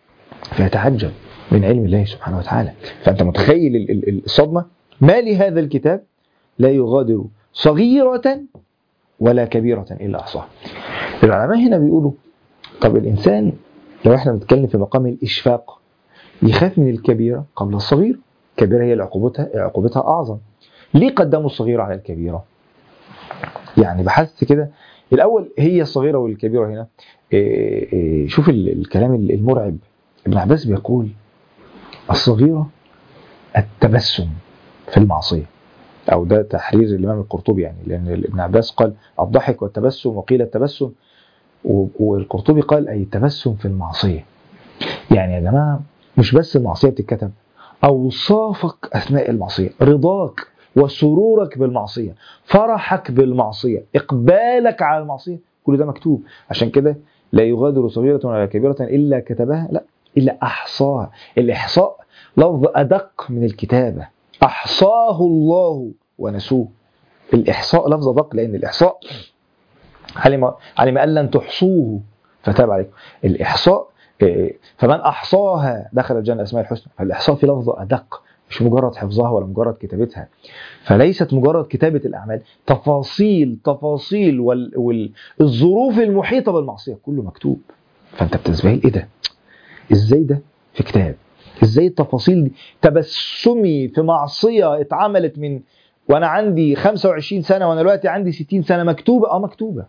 فيتعجب من علم الله سبحانه وتعالى. فانت متخيل ال- ال- الصدمه؟ ما لهذا الكتاب لا يغادر صغيره ولا كبيره الا احصاها. العلماء هنا بيقولوا طب الإنسان لو احنا بنتكلم في مقام الإشفاق يخاف من الكبيرة قبل الصغير الكبيرة هي اللي عقوبتها عقوبتها أعظم ليه قدموا الصغيرة على الكبيرة يعني بحثت كده الأول هي الصغيرة والكبيرة هنا إيه إيه شوف ال- الكلام المرعب ابن عباس بيقول الصغيرة التبسم في المعصية أو ده تحرير الإمام القرطبي يعني لأن ابن عباس قال الضحك والتبسم وقيل التبسم و- والقرطبي قال أي التبسم في المعصية يعني يا جماعة مش بس المعصية بتتكتب أوصافك أثناء المعصية رضاك وسرورك بالمعصية فرحك بالمعصية إقبالك على المعصية كل ده مكتوب عشان كده لا يغادر صغيرة ولا كبيرة إلا كتبها لا إلا أحصاها الإحصاء لفظ أدق من الكتابة أحصاه الله ونسوه الإحصاء لفظ أدق لأن الإحصاء علم علم أن لن تحصوه فتاب عليكم الإحصاء إيه، فمن أحصاها دخل الجنة أسماء الحسنى فالإحصاء في لفظ أدق مش مجرد حفظها ولا مجرد كتابتها فليست مجرد كتابة الأعمال تفاصيل تفاصيل وال- والظروف المحيطة بالمعصية كله مكتوب فأنت بتنزبهل إيه ده إزاي ده في كتاب إزاي التفاصيل دي تبسمي في معصية اتعملت من وأنا عندي 25 سنة وأنا دلوقتي عندي 60 سنة مكتوبة أه مكتوبة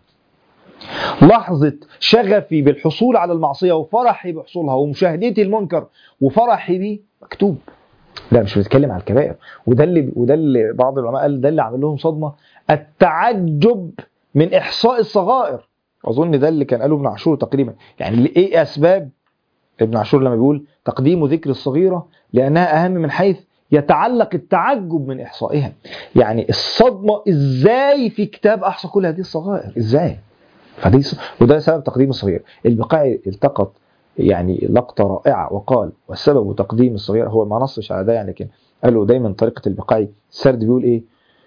لحظة شغفي بالحصول على المعصية وفرحي بحصولها ومشاهدتي المنكر وفرحي بيه مكتوب لا مش بنتكلم على الكبائر وده اللي وده اللي بعض العلماء قال ده اللي عامل لهم صدمه التعجب من احصاء الصغائر اظن ده اللي كان قاله ابن عاشور تقريبا يعني ايه اسباب ابن عاشور لما بيقول تقديم ذكر الصغيره لانها اهم من حيث يتعلق التعجب من احصائها يعني الصدمه ازاي في كتاب احصى كل هذه الصغائر ازاي فدي ص- وده سبب تقديم الصغير البقاعي التقط يعني لقطة رائعة وقال والسبب تقديم الصغير هو ما نصش على ده يعني لكن قالوا دايما طريقة البقاعي السرد بيقول ايه,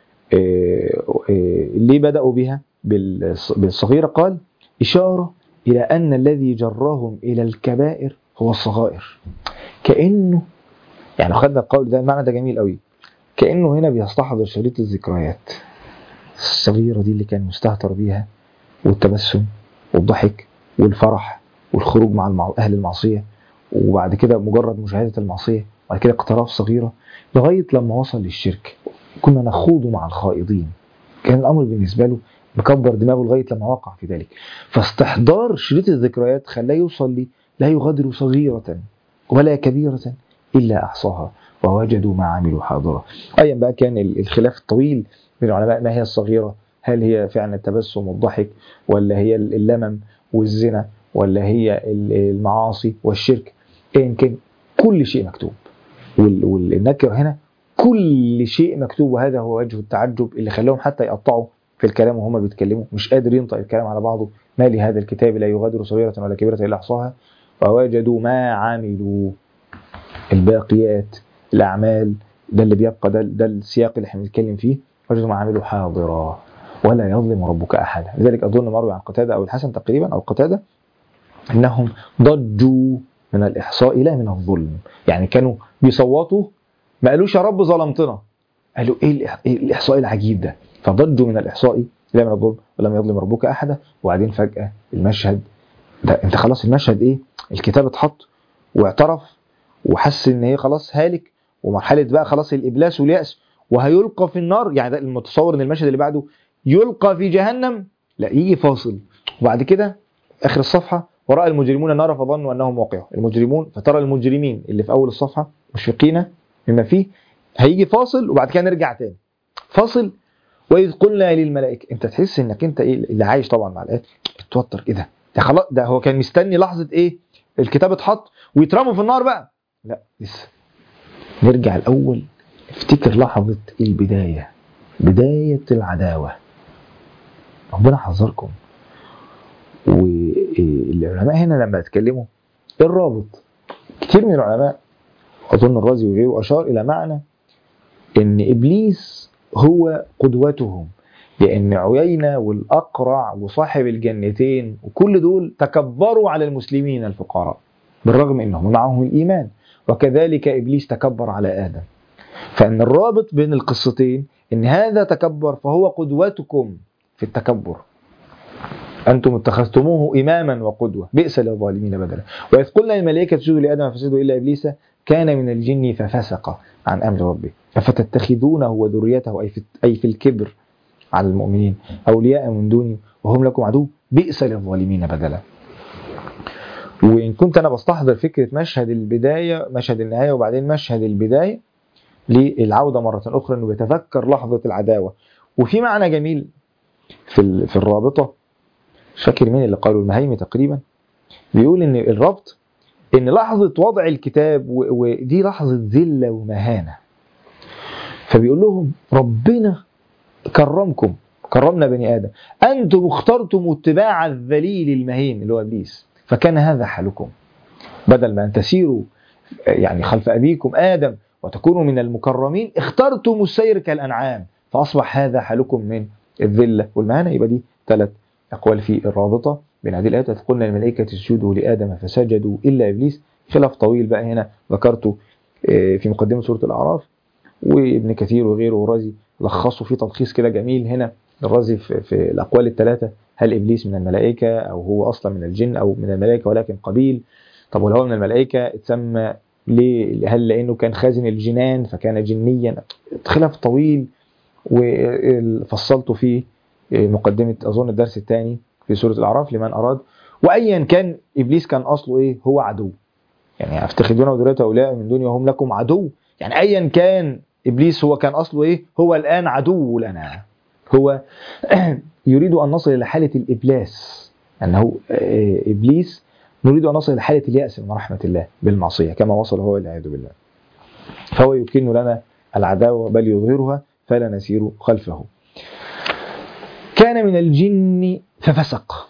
إيه, إيه ليه بدأوا بها بالص- بالصغيرة قال إشارة إلى أن الذي جرهم إلى الكبائر هو الصغائر كأنه يعني خدنا القول ده المعنى ده جميل قوي كأنه هنا بيستحضر شريط الذكريات الصغيرة دي اللي كان مستهتر بيها والتبسم والضحك والفرح والخروج مع المع... أهل المعصية وبعد كده مجرد مشاهدة المعصية وبعد كده اقتراف صغيرة لغاية لما وصل للشرك كنا نخوض مع الخائضين كان الأمر بالنسبة له مكبر دماغه لغاية لما وقع في ذلك فاستحضار شريط الذكريات خلاه يوصل لي لا يغادر صغيرة ولا كبيرة إلا أحصاها ووجدوا ما عملوا حاضرا أيا بقى كان ال- الخلاف الطويل بين العلماء ما هي الصغيرة هل هي فعلا التبسم والضحك ولا هي اللمم والزنا ولا هي ال- المعاصي والشرك إن كان كل شيء مكتوب وال- والنكر هنا كل شيء مكتوب وهذا هو وجه التعجب اللي خلاهم حتى يقطعوا في الكلام وهم بيتكلموا مش قادر ينطق الكلام على بعضه ما لهذا الكتاب لا يغادر صغيرة ولا كبيرة إلا أحصاها ووجدوا ما عملوا الباقيات الأعمال ده اللي بيبقى ده, ده السياق اللي احنا بنتكلم فيه وجدوا ما عملوا حاضرا ولا يظلم ربك أحدا لذلك أظن مروي عن قتادة أو الحسن تقريبا أو قتادة أنهم ضجوا من الإحصاء لا من الظلم يعني كانوا بيصوتوا ما قالوش يا رب ظلمتنا قالوا ايه الإح- إيه الاحصاء العجيب ده فضجوا من الاحصاء لا من الظلم ولم يظلم ربك احدا وبعدين فجاه المشهد ده انت خلاص المشهد ايه الكتاب اتحط واعترف وحس ان هي خلاص هالك ومرحله بقى خلاص الابلاس والياس وهيلقى في النار يعني ده المتصور ان المشهد اللي بعده يلقى في جهنم لا يجي فاصل وبعد كده اخر الصفحه وراى المجرمون النار فظنوا انهم واقعون المجرمون فترى المجرمين اللي في اول الصفحه مشفقين مما فيه هيجي فاصل وبعد كده نرجع تاني فاصل واذ قلنا للملائكه انت تحس انك انت ايه اللي عايش طبعا مع الايات بتوتر ايه ده ده خلاص ده هو كان مستني لحظه ايه الكتاب اتحط ويترموا في النار بقى لا لسه نرجع الاول افتكر لحظه البدايه بدايه العداوه ربنا حذركم والعلماء هنا لما اتكلموا ايه الرابط كتير من العلماء اظن الرازي وغيره اشار الى معنى ان ابليس هو قدوتهم لان عيينه والاقرع وصاحب الجنتين وكل دول تكبروا على المسلمين الفقراء بالرغم انهم معهم الايمان وكذلك ابليس تكبر على ادم فان الرابط بين القصتين ان هذا تكبر فهو قدوتكم في التكبر أنتم اتخذتموه إماما وقدوة بئس للظالمين بدلا وإذ قلنا للملائكة اسجدوا لآدم فسجدوا إلا إبليس كان من الجن ففسق عن أمر ربه أفتتخذونه وذريته أي في, أي في الكبر على المؤمنين أولياء من دوني وهم لكم عدو بئس للظالمين بدلا وإن كنت أنا بستحضر فكرة مشهد البداية مشهد النهاية وبعدين مشهد البداية للعودة مرة أخرى أنه بيتذكر لحظة العداوة وفي معنى جميل في ال- في الرابطة مش فاكر مين اللي قالوا المهيمي تقريبا بيقول ان الربط ان لحظة وضع الكتاب و- ودي لحظة ذلة ومهانة فبيقول لهم ربنا كرمكم كرمنا بني ادم انتم اخترتم اتباع الذليل المهين اللي هو ابليس فكان هذا حالكم بدل ما ان تسيروا يعني خلف ابيكم ادم وتكونوا من المكرمين اخترتم السير كالانعام فاصبح هذا حالكم من الذله والمهانه يبقى دي ثلاث اقوال في الرابطه بين هذه الايات قلنا الملائكه اسجدوا لادم فسجدوا الا ابليس خلاف طويل بقى هنا ذكرته في مقدمه سوره الاعراف وابن كثير وغيره والرازي لخصوا فيه تلخيص كده جميل هنا الرازي في, في الاقوال الثلاثه هل ابليس من الملائكه او هو اصلا من الجن او من الملائكه ولكن قبيل طب ولو هو من الملائكه اتسمى ليه هل لانه كان خازن الجنان فكان جنيا خلاف طويل وفصلته في مقدمه اظن الدرس الثاني في سوره الاعراف لمن اراد وايا كان ابليس كان اصله ايه هو عدو يعني افتخذون وذريه اولياء من دوني وهم لكم عدو يعني ايا كان ابليس هو كان اصله ايه هو الان عدو لنا هو يريد ان نصل الى حاله الابلاس انه ابليس نريد ان نصل الى حاله الياس من رحمه الله بالمعصيه كما وصل هو والعياذ بالله فهو يكن لنا العداوه بل يظهرها فلا نسير خلفه كان من الجن ففسق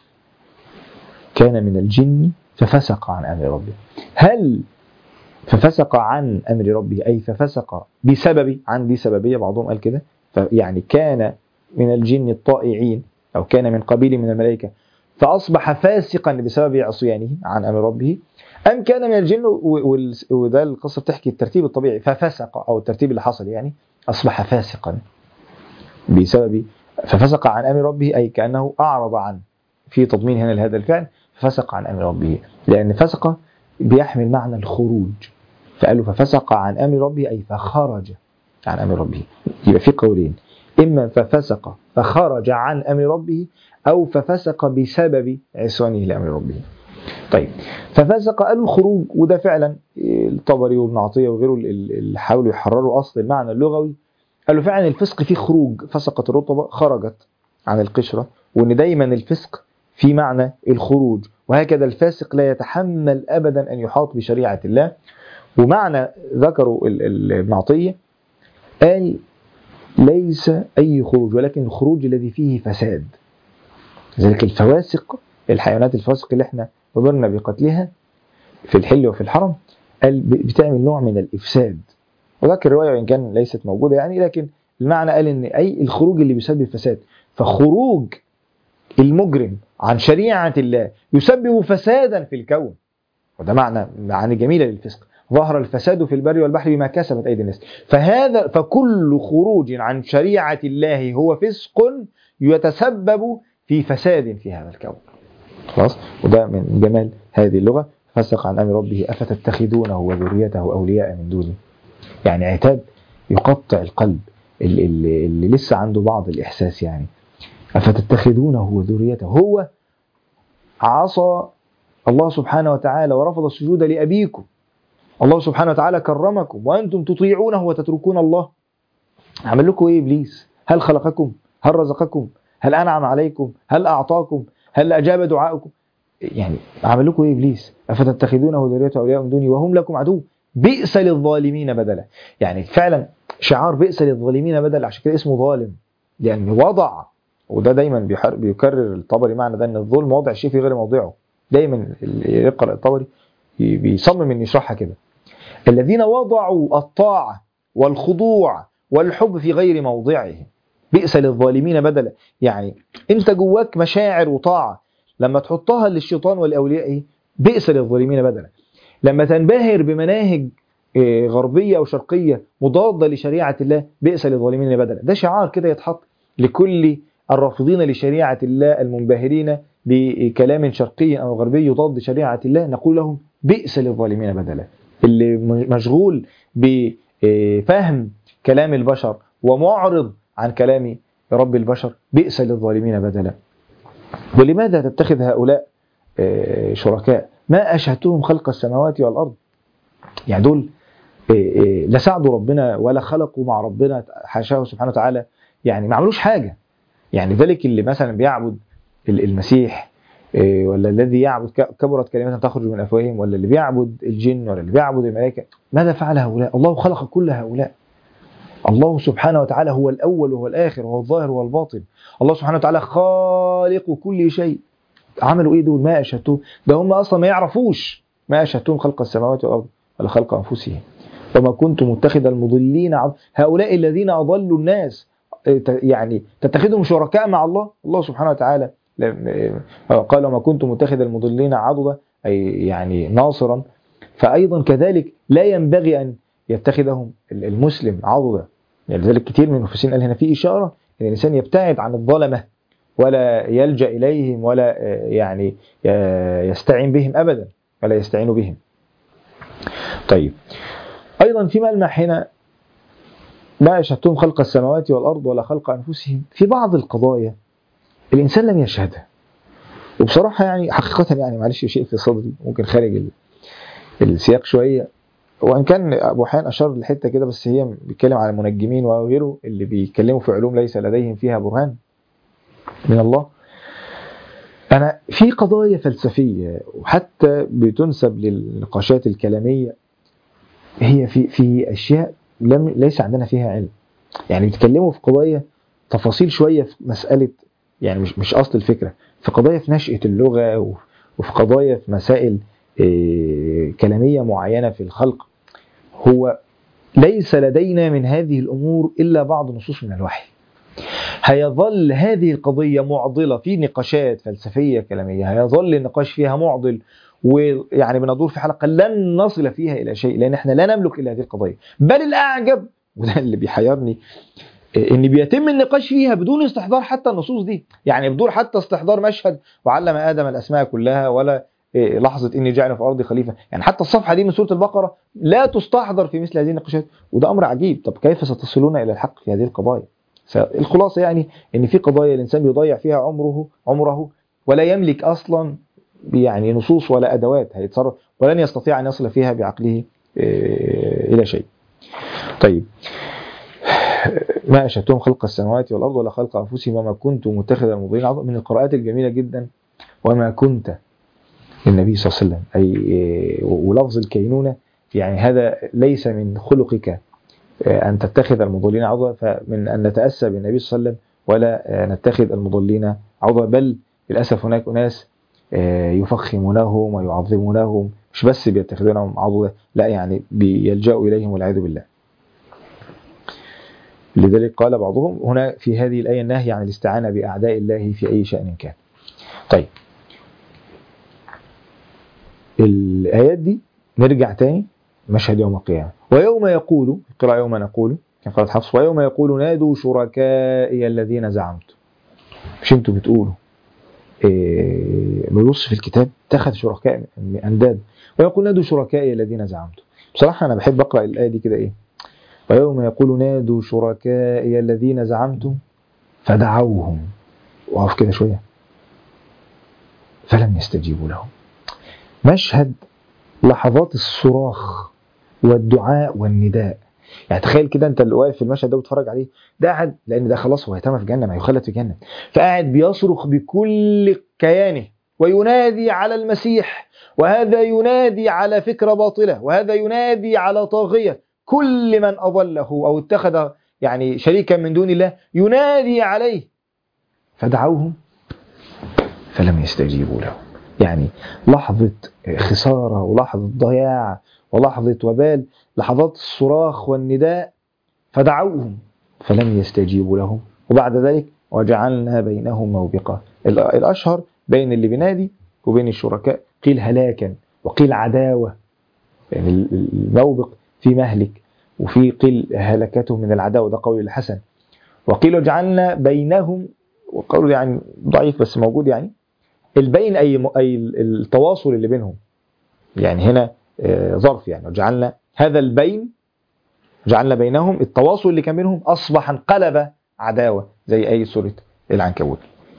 كان من الجن ففسق عن امر ربه هل ففسق عن امر ربه اي ففسق بسبب عندي سببيه بعضهم قال كده يعني كان من الجن الطائعين او كان من قبيل من الملائكه فاصبح فاسقا بسبب عصيانه عن امر ربه ام كان من الجن وده القصه بتحكي الترتيب الطبيعي ففسق او الترتيب اللي حصل يعني اصبح فاسقا بسبب ففسق عن امر ربه اي كانه اعرض عن في تضمين هنا لهذا الفعل ففسق عن امر ربه لان فسق بيحمل معنى الخروج فقالوا ففسق عن امر ربه اي فخرج عن امر ربه يبقى في قولين اما ففسق فخرج عن امر ربه او ففسق بسبب عصيانه لامر ربه طيب ففسق قالوا الخروج وده فعلا الطبري وابن عطيه وغيره اللي حاولوا يحرروا اصل المعنى اللغوي قالوا فعلا الفسق فيه خروج فسقت الرطبه خرجت عن القشره وان دايما الفسق في معنى الخروج وهكذا الفاسق لا يتحمل ابدا ان يحاط بشريعه الله ومعنى ذكروا ابن عطيه قال ليس اي خروج ولكن الخروج الذي فيه فساد لذلك الفواسق الحيوانات الفاسق اللي احنا امرنا بقتلها في الحل وفي الحرم قال بتعمل نوع من الافساد وذاك الروايه وان كان ليست موجوده يعني لكن المعنى قال ان اي الخروج اللي بيسبب الفساد فخروج المجرم عن شريعه الله يسبب فسادا في الكون وده معنى معاني جميله للفسق ظهر الفساد في البر والبحر بما كسبت ايدي الناس فهذا فكل خروج عن شريعه الله هو فسق يتسبب في فساد في هذا الكون خلاص وده من جمال هذه اللغه فسق عن امر ربه افتتخذونه وذريته اولياء من دوني يعني عتاب يقطع القلب اللي, اللي, اللي لسه عنده بعض الاحساس يعني افتتخذونه وذريته هو عصى الله سبحانه وتعالى ورفض السجود لابيكم الله سبحانه وتعالى كرمكم وانتم تطيعونه وتتركون الله عمل لكم ايه ابليس هل خلقكم هل رزقكم هل انعم عليكم هل اعطاكم هل اجاب دعاءكم يعني عمل لكم ايه ابليس افتتخذونه وذريته اولياء من دوني وهم لكم عدو بئس للظالمين بدلا يعني فعلا شعار بئس للظالمين بدلا عشان كده اسمه ظالم لان وضع وده دايما بيكرر الطبري معنى ده ان الظلم وضع شيء في غير موضعه دايما اللي يقرا الطبري بيصمم ان يشرحها كده الذين وضعوا الطاعه والخضوع والحب في غير موضعه بئس للظالمين بدلا يعني انت جواك مشاعر وطاعه لما تحطها للشيطان والاولياء بئس للظالمين بدلا لما تنبهر بمناهج غربيه او شرقيه مضاده لشريعه الله بئس للظالمين بدلا ده شعار كده يتحط لكل الرافضين لشريعه الله المنبهرين بكلام شرقي او غربي يضاد شريعه الله نقول لهم بئس للظالمين بدلا اللي مشغول بفهم كلام البشر ومعرض عن كلام رب البشر بئس للظالمين بدلا ولماذا تتخذ هؤلاء شركاء ما أشهدتهم خلق السماوات والأرض يعني دول لا ساعدوا ربنا ولا خلقوا مع ربنا حاشاه سبحانه وتعالى يعني ما عملوش حاجة يعني ذلك اللي مثلا بيعبد المسيح ولا الذي يعبد كبرت كلمة تخرج من أفواههم ولا اللي بيعبد الجن ولا اللي بيعبد الملائكة ماذا فعل هؤلاء الله خلق كل هؤلاء الله سبحانه وتعالى هو الأول وهو الآخر وهو الظاهر وهو الباطن الله سبحانه وتعالى خالق كل شيء عملوا ايه دول ما اشهدتهم ده هم اصلا ما يعرفوش ما اشهدتهم خلق السماوات والارض ولا خلق انفسهم وما كنت متخذ المضلين عض... هؤلاء الذين اضلوا الناس يعني تتخذهم شركاء مع الله الله سبحانه وتعالى قال وما كنت متخذ المضلين عضدا اي يعني ناصرا فايضا كذلك لا ينبغي ان يتخذهم المسلم عضدا يعني لذلك كثير من المفسرين قال هنا في اشاره ان الانسان يبتعد عن الظلمه ولا يلجا اليهم ولا يعني يستعين بهم ابدا ولا يستعين بهم. طيب ايضا في ملمح هنا ما اشهدتم خلق السماوات والارض ولا خلق انفسهم في بعض القضايا الانسان لم يشهدها وبصراحه يعني حقيقه يعني معلش شيء في صدري ممكن خارج السياق شويه وان كان ابو حيان اشار لحته كده بس هي بيتكلم على المنجمين وغيره اللي بيتكلموا في علوم ليس لديهم فيها برهان من الله أنا في قضايا فلسفية وحتى بتنسب للنقاشات الكلامية هي في في أشياء لم ليس عندنا فيها علم يعني بيتكلموا في قضايا تفاصيل شوية في مسألة يعني مش مش أصل الفكرة في قضايا في نشأة اللغة وفي قضايا في مسائل كلامية معينة في الخلق هو ليس لدينا من هذه الأمور إلا بعض نصوص من الوحي هيظل هذه القضية معضلة في نقاشات فلسفية كلامية هيظل النقاش فيها معضل ويعني بندور في حلقة لن نصل فيها إلى شيء لأن احنا لا نملك إلا هذه القضية بل الأعجب وده اللي بيحيرني ان بيتم النقاش فيها بدون استحضار حتى النصوص دي يعني بدون حتى استحضار مشهد وعلم ادم الاسماء كلها ولا لحظه اني جاعل في ارضي خليفه يعني حتى الصفحه دي من سوره البقره لا تستحضر في مثل هذه النقاشات وده امر عجيب طب كيف ستصلون الى الحق في هذه القضايا الخلاصه يعني ان في قضايا الانسان بيضيع فيها عمره عمره ولا يملك اصلا يعني نصوص ولا ادوات هيتصرف ولن يستطيع ان يصل فيها بعقله الى شيء. طيب ما اشهدتهم خلق السماوات والارض ولا خلق انفسهم وما كنت متخذ المضلين من القراءات الجميله جدا وما كنت النبي صلى الله عليه وسلم اي ولفظ الكينونه يعني هذا ليس من خلقك أن تتخذ المضلين عضوا فمن أن نتأسى بالنبي صلى الله عليه وسلم ولا نتخذ المضلين عضوا بل للأسف هناك أناس يفخمونهم ويعظمونهم مش بس بيتخذونهم عضوا لا يعني بيلجأوا إليهم والعياذ بالله لذلك قال بعضهم هنا في هذه الآية النهي عن الاستعانة بأعداء الله في أي شأن كان طيب الآيات دي نرجع تاني مشهد يوم القيامة ويوم يقول قراءة يوم نقول كان قراءة حفص ويوم يقول نادوا شركائي الذين زعمت مش انتوا بتقولوا إيه بيبص في الكتاب اتخذ شركاء انداد ويقول نادوا شركائي الذين زعمت بصراحة أنا بحب أقرأ الآية دي كده إيه ويوم يقول نادوا شركائي الذين زعمتم فدعوهم وقف كده شوية فلم يستجيبوا لهم مشهد لحظات الصراخ والدعاء والنداء يعني تخيل كده انت اللي واقف في المشهد ده وتتفرج عليه ده قاعد لان ده خلاص هو هيتم في جهنم هيخلد في جهنم فقاعد بيصرخ بكل كيانه وينادي على المسيح وهذا ينادي على فكره باطله وهذا ينادي على طاغيه كل من اضله او اتخذ يعني شريكا من دون الله ينادي عليه فدعوهم فلم يستجيبوا له يعني لحظة خسارة ولحظة ضياع ولحظة وبال لحظات الصراخ والنداء فدعوهم فلم يستجيبوا لهم وبعد ذلك وجعلنا بينهم موبقة الأشهر بين اللي بينادي وبين الشركاء قيل هلاكا وقيل عداوة يعني الموبق في مهلك وفي قيل هلكته من العداوة ده قول الحسن وقيل وجعلنا بينهم وقول يعني ضعيف بس موجود يعني البين أي أي التواصل اللي بينهم يعني هنا ظرف يعني وجعلنا هذا البين جعلنا بينهم التواصل اللي كان بينهم أصبح انقلب عداوة زي أي سورة العنكبوت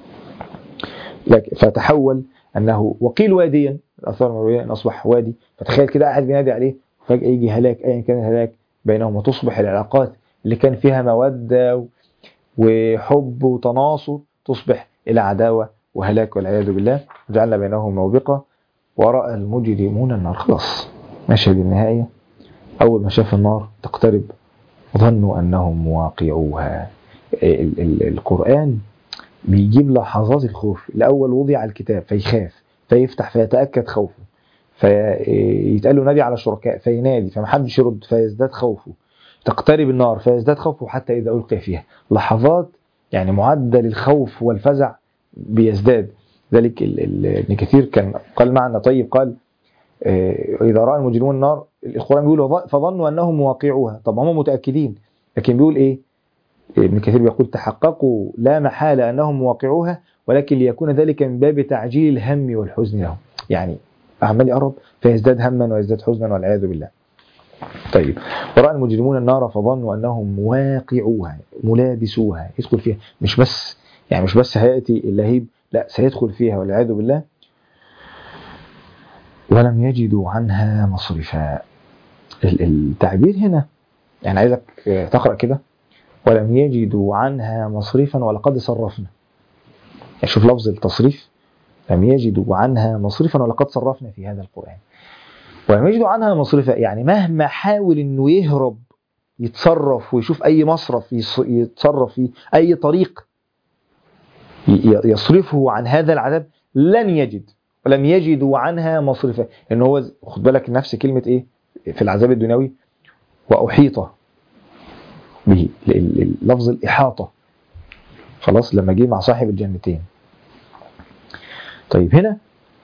فتحول أنه وقيل واديا الآثار المروية أن أصبح وادي فتخيل كده قاعد بينادي عليه فجأة يجي هلاك أيا كان الهلاك بينهم وتصبح العلاقات اللي كان فيها مودة وحب وتناصر تصبح إلى عداوة وهلاك والعياذ بالله جعلنا بينهم موبقة ورأى المجرمون النار خلاص مشهد النهاية أول ما شاف النار تقترب ظنوا أنهم مواقعوها ال- ال- القرآن بيجيب لحظات الخوف الأول وضع الكتاب فيخاف فيفتح فيتأكد خوفه فيتقال له نادي على الشركاء فينادي فمحدش يرد فيزداد خوفه تقترب النار فيزداد خوفه حتى إذا ألقي فيها لحظات يعني معدل الخوف والفزع بيزداد ذلك ال- ال- ابن كثير كان قال معنى طيب قال آه، إذا رأى المجرمون النار القرآن بيقول وظ- فظنوا أنهم مواقعوها طب هم متأكدين لكن بيقول إيه ابن كثير بيقول تحققوا لا محالة أنهم مواقعوها ولكن ليكون ذلك من باب تعجيل الهم والحزن لهم يعني عمال يقرب فيزداد هما ويزداد حزنا والعياذ بالله طيب ورأى المجرمون النار فظنوا أنهم واقعوها ملابسوها يدخل فيها مش بس يعني مش بس هيأتي اللهيب لا سيدخل فيها والعياذ بالله ولم يجدوا عنها مصرفا ال- التعبير هنا يعني عايزك تقرأ كده ولم يجدوا عنها مصرفا ولقد صرفنا يعني شوف لفظ التصريف لم يجدوا عنها مصرفا ولقد صرفنا في هذا القرآن ولم يجدوا عنها مصرفا يعني مهما حاول انه يهرب يتصرف ويشوف اي مصرف يص- يتصرف فيه اي طريق ي- يصرفه عن هذا العذاب لن يجد ولم يجدوا عنها مصرفا لان هو ز- خد بالك نفس كلمه ايه في العذاب الدنيوي واحيط به ال- ال- لفظ الاحاطه خلاص لما جه مع صاحب الجنتين طيب هنا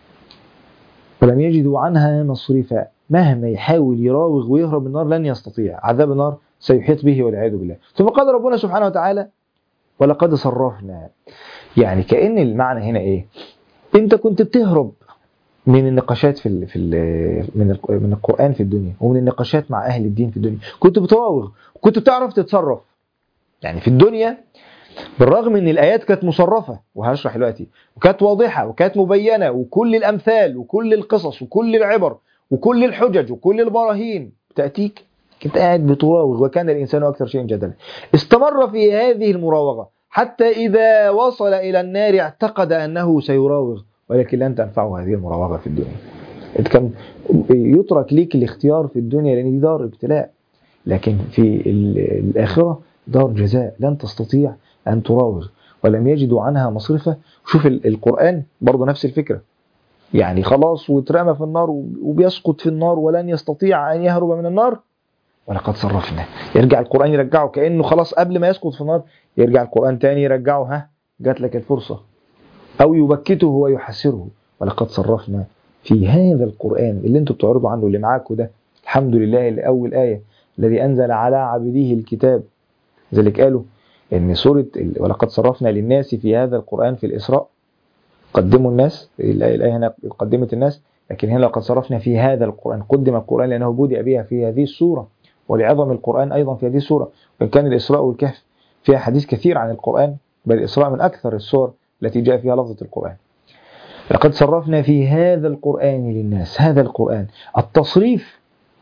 ولم يجدوا عنها مصرفا مهما يحاول يراوغ ويهرب من النار لن يستطيع عذاب النار سيحيط به والعياذ بالله ثم قال ربنا سبحانه وتعالى ولقد صرفنا يعني كأن المعنى هنا ايه انت كنت بتهرب من النقاشات في ال في ال من ال من القرآن في الدنيا ومن النقاشات مع أهل الدين في الدنيا كنت بتراوغ وكنت بتعرف تتصرف يعني في الدنيا بالرغم ان الايات كانت مصرفه وهشرح دلوقتي وكانت واضحه وكانت مبينه وكل الامثال وكل القصص وكل العبر وكل الحجج وكل البراهين تاتيك كنت قاعد بتراوغ وكان الانسان اكثر شيء جدلا استمر في هذه المراوغه حتى اذا وصل الى النار اعتقد انه سيراوغ ولكن لن تنفعه هذه المراوغه في الدنيا إذ كان يترك ليك الاختيار في الدنيا لان دي دار ابتلاء لكن في ال- الاخره دار جزاء لن تستطيع أن تراوغ ولم يجدوا عنها مصرفة شوف ال- القرآن برضه نفس الفكرة يعني خلاص واترمى في النار وب- وبيسقط في النار ولن يستطيع أن يهرب من النار ولقد صرفنا يرجع القرآن يرجعه كأنه خلاص قبل ما يسقط في النار يرجع القرآن تاني يرجعه ها جات لك الفرصة أو يبكته ويحسره ولقد صرفنا في هذا القرآن اللي انتوا بتعرضوا عنه اللي معاكم ده الحمد لله اللي أول آية الذي أنزل على عبده الكتاب ذلك قالوا ان سوره ال- ولقد صرفنا للناس في هذا القران في الاسراء قدموا الناس الايه الآية هنا قدمت الناس لكن هنا لقد صرفنا في هذا القران قدم القران لانه بدأ بها في هذه السوره ولعظم القران ايضا في هذه السوره وان كان الاسراء والكهف فيها حديث كثير عن القران بل الاسراء من اكثر السور التي جاء فيها لفظه القران لقد صرفنا في هذا القران للناس هذا القران التصريف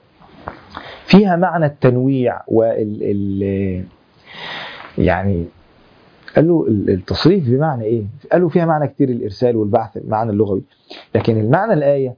فيها معنى التنويع وال ال- يعني قالوا ال- التصريف بمعنى ايه؟ قالوا فيها معنى كتير الارسال والبحث المعنى اللغوي لكن المعنى الايه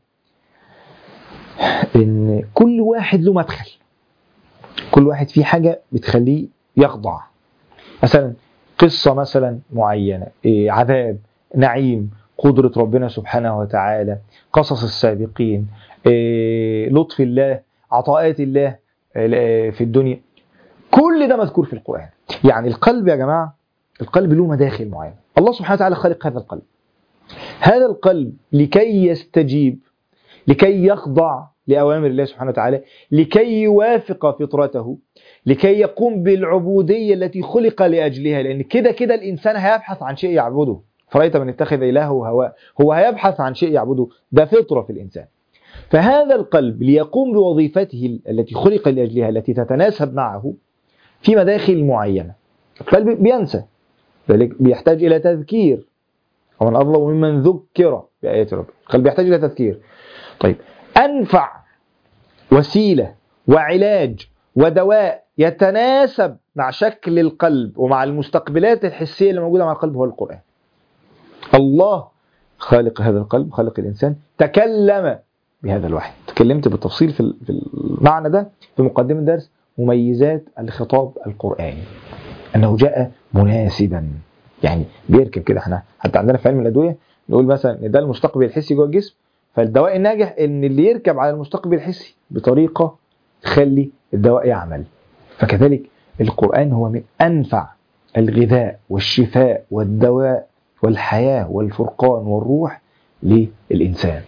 ان كل واحد له مدخل كل واحد فيه حاجه بتخليه يخضع مثلا قصه مثلا معينه إيه عذاب نعيم قدره ربنا سبحانه وتعالى قصص السابقين إيه لطف الله عطاءات الله آه، في الدنيا كل ده مذكور في القرآن يعني القلب يا جماعة القلب له مداخل معينة الله سبحانه وتعالى خالق هذا القلب هذا القلب لكي يستجيب لكي يخضع لأوامر الله سبحانه وتعالى لكي يوافق فطرته لكي يقوم بالعبودية التي خلق لأجلها لأن كده كده الإنسان هيبحث عن شيء يعبده فرأيت من اتخذ إلهه هواء هو هيبحث عن شيء يعبده ده فطرة في الإنسان فهذا القلب ليقوم بوظيفته التي خلق لأجلها التي تتناسب معه في مداخل معينة القلب بينسى ذلك بيحتاج إلى تذكير ومن أظلم ممن ذكر بآيات ربه القلب يحتاج إلى تذكير طيب أنفع وسيلة وعلاج ودواء يتناسب مع شكل القلب ومع المستقبلات الحسية اللي موجودة مع القلب هو القرآن الله خالق هذا القلب خالق الإنسان تكلم بهذا الوحي تكلمت بالتفصيل في في المعنى ده في مقدمة الدرس مميزات الخطاب القرآني أنه جاء مناسبا يعني بيركب كده احنا حتى عندنا في علم الأدوية نقول مثلا ان ده المستقبل الحسي جوه الجسم فالدواء الناجح ان اللي يركب على المستقبل الحسي بطريقة تخلي الدواء يعمل فكذلك القرآن هو من أنفع الغذاء والشفاء والدواء والحياة والفرقان والروح للإنسان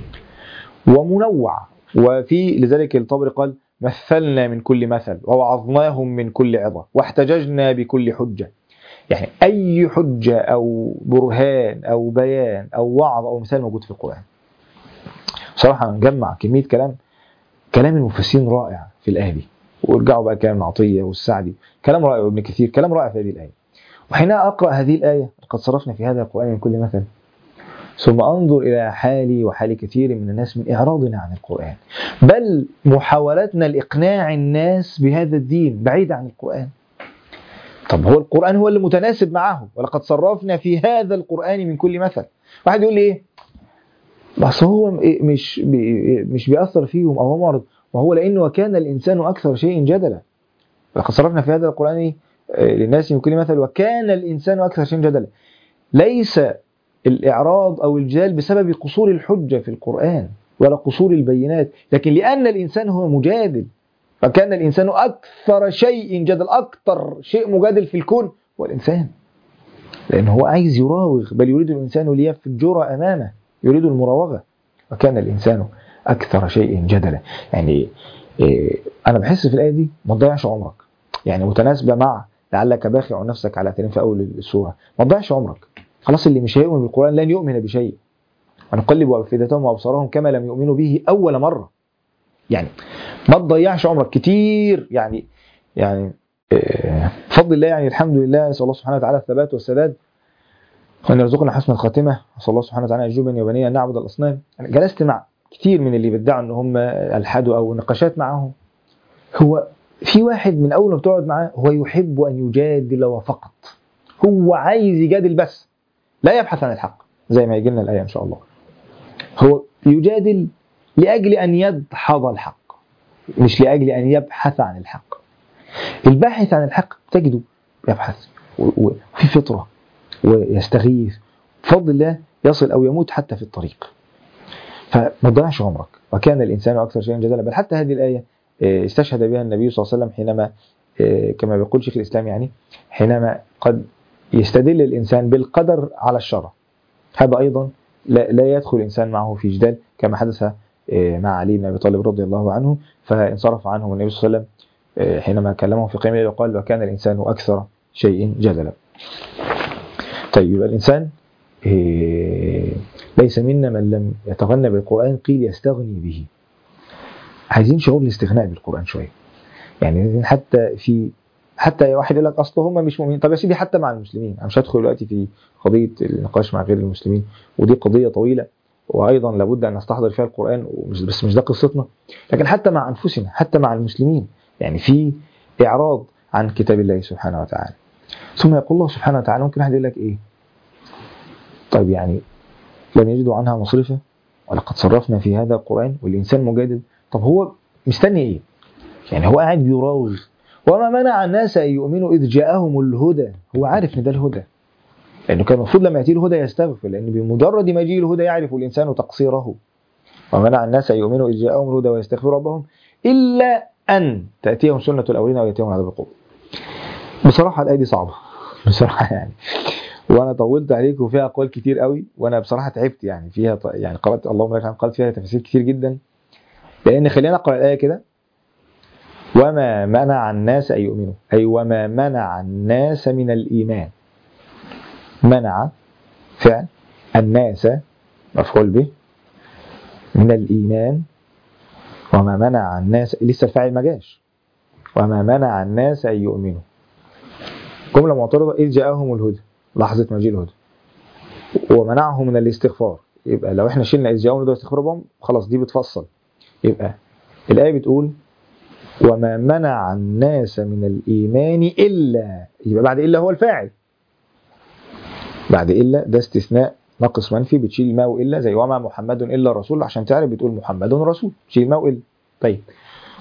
ومنوع وفي لذلك الطبري قال مثلنا من كل مثل ووعظناهم من كل عظة واحتججنا بكل حجة يعني أي حجة أو برهان أو بيان أو وعظ أو مثال موجود في القرآن صراحة نجمع كمية كلام كلام المفسرين رائع في الآية دي وارجعوا بقى كلام عطية والسعدي كلام رائع وابن كثير كلام رائع في هذه الآية وحين أقرأ هذه الآية قد صرفنا في هذا القرآن من كل مثل ثم أنظر إلى حالي وحال كثير من الناس من إعراضنا عن القرآن بل محاولتنا لإقناع الناس بهذا الدين بعيد عن القرآن طب هو القرآن هو اللي متناسب معه ولقد صرفنا في هذا القرآن من كل مثل واحد يقول لي إيه بس هو مش بي مش بيأثر فيهم أو هو معرض وهو لأنه وكان الإنسان أكثر شيء جدلا لقد صرفنا في هذا القرآن للناس من كل مثل وكان الإنسان أكثر شيء جدلا ليس الإعراض أو الجدال بسبب قصور الحجة في القرآن ولا قصور البينات لكن لأن الإنسان هو مجادل فكان الإنسان أكثر شيء جدل أكثر شيء مجادل في الكون هو الإنسان لأنه هو عايز يراوغ بل يريد الإنسان ليفجر أمامه يريد المراوغة وكان الإنسان أكثر شيء جدلا يعني إيه أنا بحس في الآية دي ما تضيعش عمرك يعني متناسبة مع لعلك باخع نفسك على تنين في أول السورة ما تضيعش عمرك خلاص اللي مش هيؤمن بالقرآن لن يؤمن بشيء ونقلب أفئدتهم وأبصارهم كما لم يؤمنوا به أول مرة يعني ما تضيعش عمرك كتير يعني يعني بفضل الله يعني الحمد لله نسأل الله سبحانه وتعالى الثبات والسداد وأن يرزقنا حسن الخاتمة نسأل الله سبحانه وتعالى يجوبني وبني أن نعبد الأصنام يعني جلست مع كتير من اللي بيدعوا أن هم ألحدوا أو نقاشات معهم هو في واحد من أول ما بتقعد معاه هو يحب أن يجادل وفقط هو عايز يجادل بس لا يبحث عن الحق زي ما يجي لنا الآية إن شاء الله هو يجادل لأجل أن يدحض الحق مش لأجل أن يبحث عن الحق الباحث عن الحق تجده يبحث وفي فطرة ويستغيث بفضل الله يصل أو يموت حتى في الطريق فما تضيعش عمرك وكان الإنسان أكثر شيئا جدلا بل حتى هذه الآية استشهد بها النبي صلى الله عليه وسلم حينما كما بيقول شيخ الإسلام يعني حينما قد يستدل الإنسان بالقدر على الشرع هذا أيضا لا, لا يدخل الإنسان معه في جدال كما حدث مع علي بن أبي طالب رضي الله عنه فانصرف عنه النبي صلى الله عليه وسلم حينما كلمه في قيمه وقال وكان الإنسان أكثر شيء جدلا طيب يبقى الإنسان ليس منا من لم يتغنى بالقرآن قيل يستغني به عايزين شعور الاستغناء بالقرآن شوية يعني حتى في حتى واحد يقول لك اصل هم مش مؤمنين طب يا سيدي حتى مع المسلمين انا مش هدخل دلوقتي في قضيه النقاش مع غير المسلمين ودي قضيه طويله وايضا لابد ان نستحضر فيها القران ومش بس مش ده قصتنا لكن حتى مع انفسنا حتى مع المسلمين يعني في اعراض عن كتاب الله سبحانه وتعالى ثم يقول الله سبحانه وتعالى ممكن واحد يقول لك ايه طيب يعني لم يجدوا عنها مصرفه ولقد صرفنا في هذا القران والانسان مجادل طب هو مستني ايه يعني هو قاعد بيراوغ وما منع الناس أن يؤمنوا إذ جاءهم الهدى هو عارف إن ده الهدى لأنه كان المفروض لما يأتيه الهدى يستغفر لأن بمجرد ما يجي الهدى يعرف الإنسان تقصيره ومنع الناس أن يؤمنوا إذ جاءهم الهدى ويستغفروا ربهم إلا أن تأتيهم سنة الأولين ويأتيهم عذاب القبر بصراحة الآية دي صعبة بصراحة يعني وانا طولت عليكم فيها اقوال كتير قوي وانا بصراحه تعبت يعني فيها ط... يعني قرات اللهم لك قرات فيها تفاسير كتير جدا لان خلينا اقرا الايه كده وما منع الناس أن يؤمنوا أي وما منع الناس من الإيمان منع فعل الناس مفعول به من الإيمان وما منع الناس لسه الفاعل ما جاش وما منع الناس أن يؤمنوا جملة معترضة إذ جاءهم الهدى لحظة مجيء الهدى ومنعهم من الاستغفار يبقى لو احنا شلنا إذ جاءهم الهدى واستغفار ربهم خلاص دي بتفصل يبقى الآية بتقول وما منع الناس من الإيمان إلا يبقى بعد إلا هو الفاعل بعد إلا ده استثناء ناقص منفي بتشيل ما وإلا زي وما محمد إلا رسول عشان تعرف بتقول محمد رسول تشيل ما وإلا طيب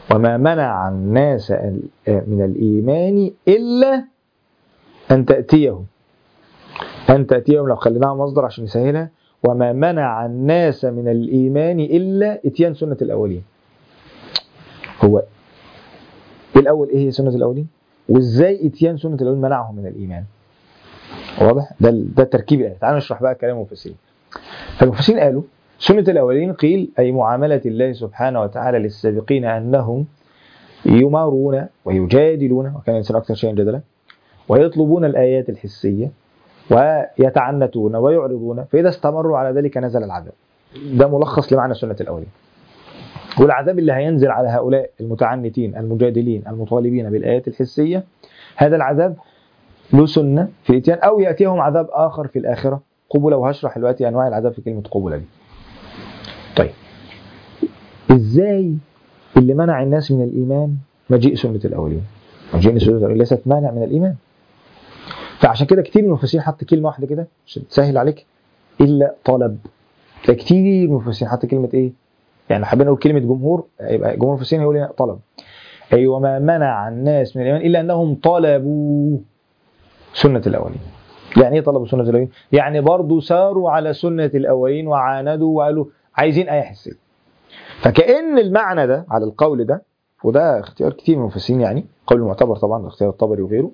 وما منع الناس ال- من الإيمان إلا أن تأتيهم أن تأتيهم لو خليناها مصدر عشان نسهلها وما منع الناس من الإيمان إلا إتيان سنة الأولين هو إيه الأول إيه هي سنة الأولين وإزاي إتيان سنة الأولين منعهم من الإيمان واضح ده ال- ده تركيب الآية تعالوا نشرح بقى كلام المفسرين فالمفسرين قالوا سنة الأولين قيل أي معاملة الله سبحانه وتعالى للسابقين أنهم يمارون ويجادلون وكان الإنسان أكثر شيئا جدلا ويطلبون الآيات الحسية ويتعنتون ويعرضون فإذا استمروا على ذلك نزل العذاب ده ملخص لمعنى سنة الأولين والعذاب اللي هينزل على هؤلاء المتعنتين المجادلين المطالبين بالآيات الحسية هذا العذاب له سنة في إتيان أو يأتيهم عذاب آخر في الآخرة قبلة وهشرح دلوقتي أنواع العذاب في كلمة قبلة دي طيب إزاي اللي منع الناس من الإيمان مجيء سنة الأولين مجيء سنة الأولين ليست مانع من الإيمان فعشان كده كتير من المفسرين حط كلمة واحدة كده عشان تسهل عليك إلا طلب تلاقي كتير من المفسرين حط كلمة إيه يعني لو حبينا نقول كلمة جمهور يبقى جمهور المفسرين هيقول إيه؟ طلب أي وما منع الناس من الإيمان إلا أنهم طلبوا سنة الأولين يعني إيه طلبوا سنة الأولين؟ يعني برضو ساروا على سنة الأولين وعاندوا وقالوا عايزين آية حسية فكأن المعنى ده على القول ده وده اختيار كتير من المفسرين يعني قول معتبر طبعا اختيار الطبري وغيره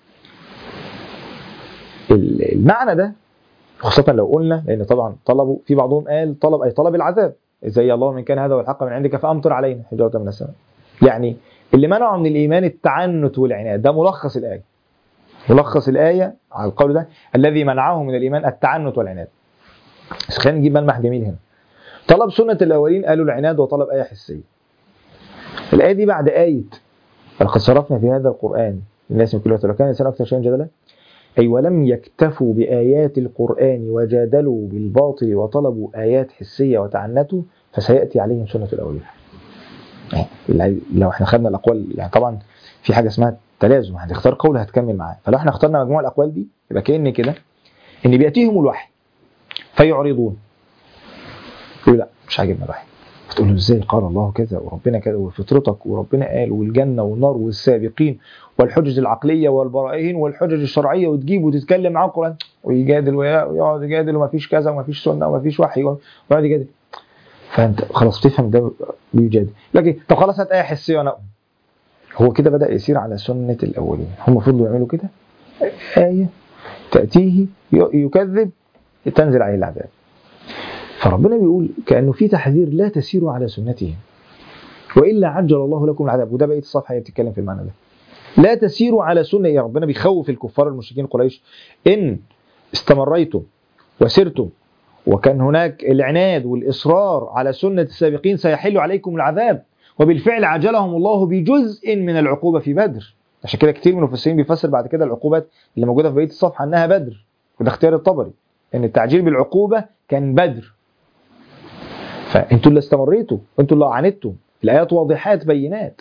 ال- المعنى ده خاصة لو قلنا لأن طبعا طلبوا في بعضهم قال طلب أي طلب العذاب زي اللهم إن كان هذا هو الحق من عندك فأمطر علينا حجارة من السماء يعني اللي منعوا من الإيمان التعنت والعناد ده ملخص الآية ملخص الآية على القول ده الذي منعه من الإيمان التعنت والعناد بس خلينا نجيب ملمح جميل هنا طلب سنة الأولين قالوا العناد وطلب آية حسية الآية دي بعد آية ولقد صرفنا في هذا القرآن للناس من كل وقت لو كان الإنسان أكثر شيئا جدلا أي ولم يكتفوا بآيات القرآن وجادلوا بالباطل وطلبوا آيات حسية وتعنتوا فسيأتي عليهم سنة الأولين يعني لو احنا خدنا الأقوال يعني طبعا في حاجة اسمها تلازم هتختار قول هتكمل معاه فلو احنا اخترنا مجموع الأقوال دي يبقى كأن كده إن بيأتيهم الوحي فيعرضون يقول لا مش عاجبنا الوحي فتقول له ازاي قال الله كذا وربنا كذا وفطرتك وربنا قال والجنه والنار والسابقين والحجج العقليه والبراهين والحجج الشرعيه وتجيب وتتكلم معاه القران ويجادل ويا- ويقعد يجادل وما فيش كذا وما فيش سنه وما فيش وحي ويقعد يجادل فانت خلاص تفهم ده بيجادل لكن طب خلاص هات ايه حسيه وانا أؤمن. هو كده بدا يسير على سنه الاولين هم فضلوا يعملوا كده ايه تاتيه ي- يكذب تنزل عليه العذاب فربنا بيقول كأنه في تحذير لا تسيروا على سنتهم وإلا عجل الله لكم العذاب وده بقية الصفحة هي بتتكلم في المعنى ده لا تسيروا على سنة يا ربنا بيخوف الكفار المشركين قريش إن استمريتم وسرتم وكان هناك العناد والإصرار على سنة السابقين سيحل عليكم العذاب وبالفعل عجلهم الله بجزء من العقوبة في بدر عشان كده كتير من المفسرين بيفسر بعد كده العقوبات اللي موجودة في بقية الصفحة أنها بدر وده اختيار الطبري ان التعجيل بالعقوبه كان بدر فانتوا اللي استمريتوا انتوا اللي عاندتوا الايات واضحات بينات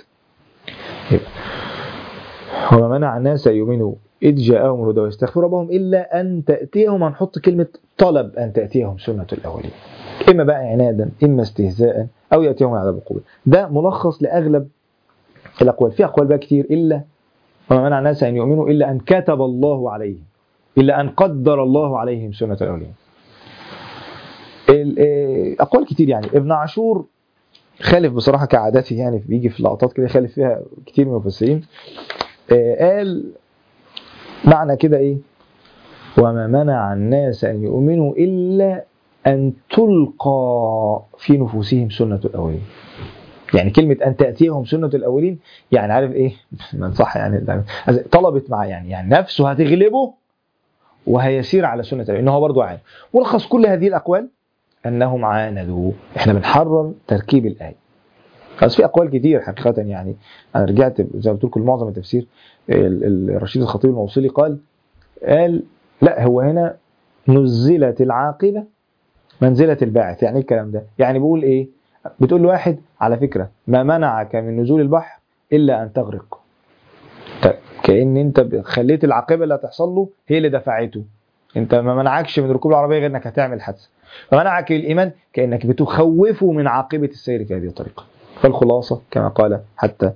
وما منع الناس ان يؤمنوا اذ جاءهم الهدى ويستغفروا ربهم الا ان تاتيهم هنحط كلمه طلب ان تاتيهم سنه الاولين اما بقى عنادا اما استهزاء او ياتيهم عذاب القبور ده ملخص لاغلب الاقوال في اقوال بقى كتير الا وما منع الناس ان يؤمنوا الا ان كتب الله عليهم إلا أن قدر الله عليهم سنة الأولين ال- آه، أقوال كتير يعني ابن عاشور خالف بصراحة كعادته يعني بيجي في لقطات كده خالف فيها كتير من المفسرين آه، قال معنى كده إيه وما منع الناس أن يؤمنوا إلا أن تلقى في نفوسهم سنة الأولين يعني كلمة أن تأتيهم سنة الأولين يعني عارف إيه من صح يعني طلبت معاه يعني يعني نفسه هتغلبه وهيسير على سنة الأولين إنه هو برضه عانى ملخص كل هذه الأقوال أنهم عاندوا إحنا بنحرر تركيب الآية بس في أقوال كتير حقيقة يعني أنا رجعت زي ما قلت لكم معظم التفسير ال- ال- الرشيد الخطيب الموصلي قال قال لا هو هنا نزلت العاقبة منزلة الباعث يعني إيه الكلام ده يعني بيقول إيه بتقول لواحد على فكرة ما منعك من نزول البحر إلا أن تغرق طيب كأن أنت خليت العاقبة اللي هتحصل له هي اللي دفعته أنت ما منعكش من ركوب العربية غير أنك هتعمل حادثة فمنعك الإيمان كأنك بتخوفه من عاقبة السير في هذه الطريقة فالخلاصة كما قال حتى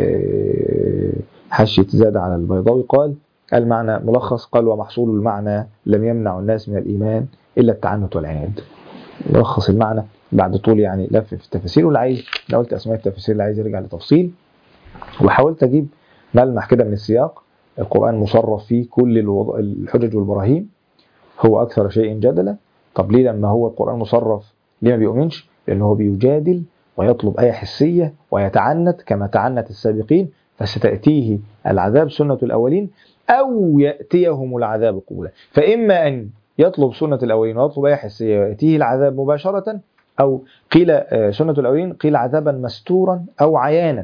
آه، حاشية زاد على البيضاوي قال المعنى ملخص قال ومحصول المعنى لم يمنع الناس من الإيمان إلا التعنت والعناد ملخص المعنى بعد طول يعني لف في التفاسير واللي عايز انا قلت اسماء التفاسير اللي عايز يرجع لتفصيل وحاولت اجيب ملمح كده من السياق القرآن مصرف فيه كل الوض- الحجج والبراهين هو أكثر شيء جدلا طب ليه لما هو القرآن مصرف ليه ما بيؤمنش لأنه هو بيجادل ويطلب آية حسية ويتعنت كما تعنت السابقين فستأتيه العذاب سنة الأولين أو يأتيهم العذاب قبلا فإما أن يطلب سنة الأولين ويطلب آية حسية ويأتيه العذاب مباشرة أو قيل آه، سنة الأولين قيل عذابا مستورا أو عيانا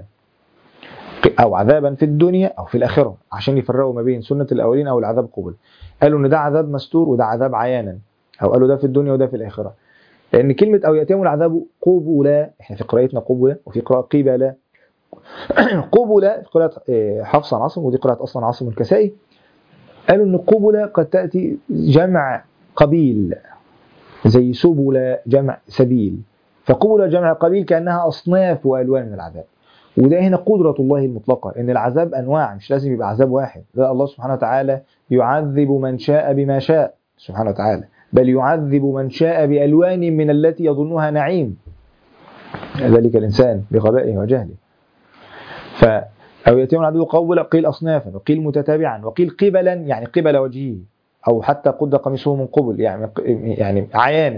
أو عذابا في الدنيا أو في الآخرة عشان يفرقوا ما بين سنة الأولين أو العذاب قبل قالوا إن ده عذاب مستور وده عذاب عيانا أو قالوا ده في الدنيا وده في الآخرة لأن كلمة أو يأتيهم العذاب قبلا إحنا في قراءتنا قبلا وفي قراءة قبلا قبلا في قراءة آه، حفص عن عاصم ودي قراءة أصلا عاصم الكسائي قالوا إن قبلا قد تأتي جمع قبيل زي سبل جمع سبيل فقبل جمع قبيل كأنها أصناف وألوان من العذاب وده هنا قدرة الله المطلقة إن العذاب أنواع مش لازم يبقى عذاب واحد لا الله سبحانه وتعالى يعذب من شاء بما شاء سبحانه وتعالى بل يعذب من شاء بألوان من التي يظنها نعيم ذلك الإنسان بغبائه وجهله ف أو يتم العدو قولا قيل أصنافا وقيل متتابعا وقيل قبلا يعني قبل وجهه أو حتى قد قميصه من قبل يعني يعني عيانه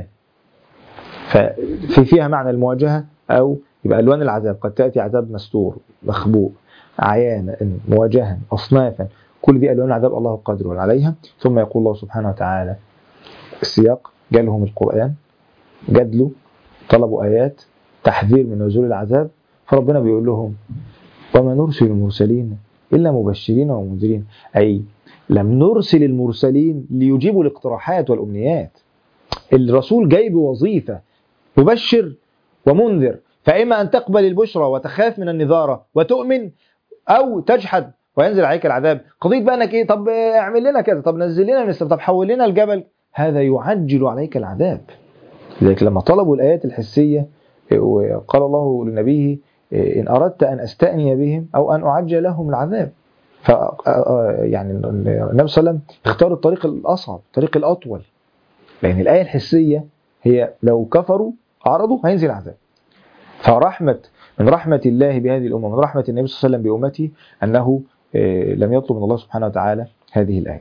ففي فيها معنى المواجهة أو يبقى ألوان العذاب قد تأتي عذاب مستور مخبوء عيانا مواجها أصنافا كل دي ألوان العذاب الله قادر عليها ثم يقول الله سبحانه وتعالى السياق جالهم القرآن جدلوا طلبوا آيات تحذير من نزول العذاب فربنا بيقول لهم وما نرسل المرسلين إلا مبشرين ومنذرين أي لم نرسل المرسلين ليجيبوا الاقتراحات والأمنيات الرسول جاي بوظيفة مبشر ومنذر فإما أن تقبل البشرى وتخاف من النذارة وتؤمن أو تجحد وينزل عليك العذاب قضية بقى أنك إيه طب اعمل لنا كذا طب نزل لنا من السماء طب حول لنا الجبل هذا يعجل عليك العذاب لذلك لما طلبوا الآيات الحسية وقال الله لنبيه إن أردت أن أستأني بهم أو أن أعجل لهم العذاب ف يعني النبي صلى الله عليه وسلم اختار الطريق الأصعب الطريق الأطول لأن الآية الحسية هي لو كفروا أعرضوا هينزل عذاب فرحمة من رحمة الله بهذه الأمة من رحمة النبي صلى الله عليه وسلم بأمته أنه آه، لم يطلب من الله سبحانه وتعالى هذه الآية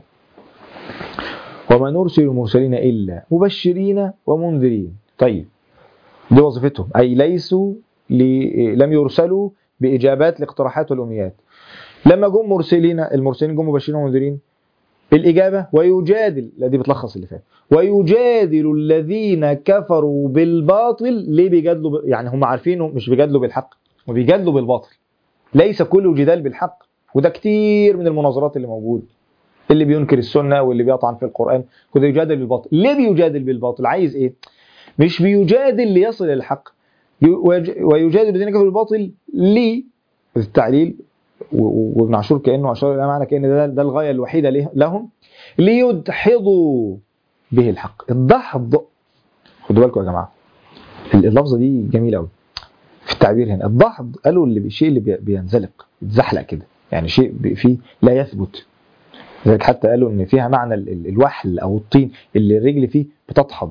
وما نرسل المرسلين إلا مبشرين ومنذرين طيب دي وظيفتهم أي ليسوا ل- لم يرسلوا بإجابات الاقتراحات والأمنيات لما جم مرسلين المرسلين جم مبشرين ومنذرين الإجابة ويجادل لا دي بتلخص اللي فات ويجادل الذين كفروا بالباطل ليه بيجادلوا ب... يعني هم عارفين مش بيجادلوا بالحق وبيجادلوا بالباطل ليس كله جدال بالحق وده كتير من المناظرات اللي موجوده اللي بينكر السنة واللي بيطعن في القرآن وده يجادل بالباطل ليه بيجادل بالباطل عايز ايه مش بيجادل ليصل إلى الحق ويج- ويجادل الذين كفروا بالباطل ليه التعليل و- و- وابن عاشور كانه اشار الى معنى كان ده, ده الغايه الوحيده له- لهم ليدحضوا به الحق الدحض خدوا بالكم يا جماعه ال- اللفظه دي جميله قوي في التعبير هنا الدحض قالوا اللي الشيء اللي بي- بينزلق يتزحلق كده يعني شيء بي- فيه لا يثبت لذلك حتى قالوا ان فيها معنى ال- ال- الوحل او الطين اللي الرجل فيه بتدحض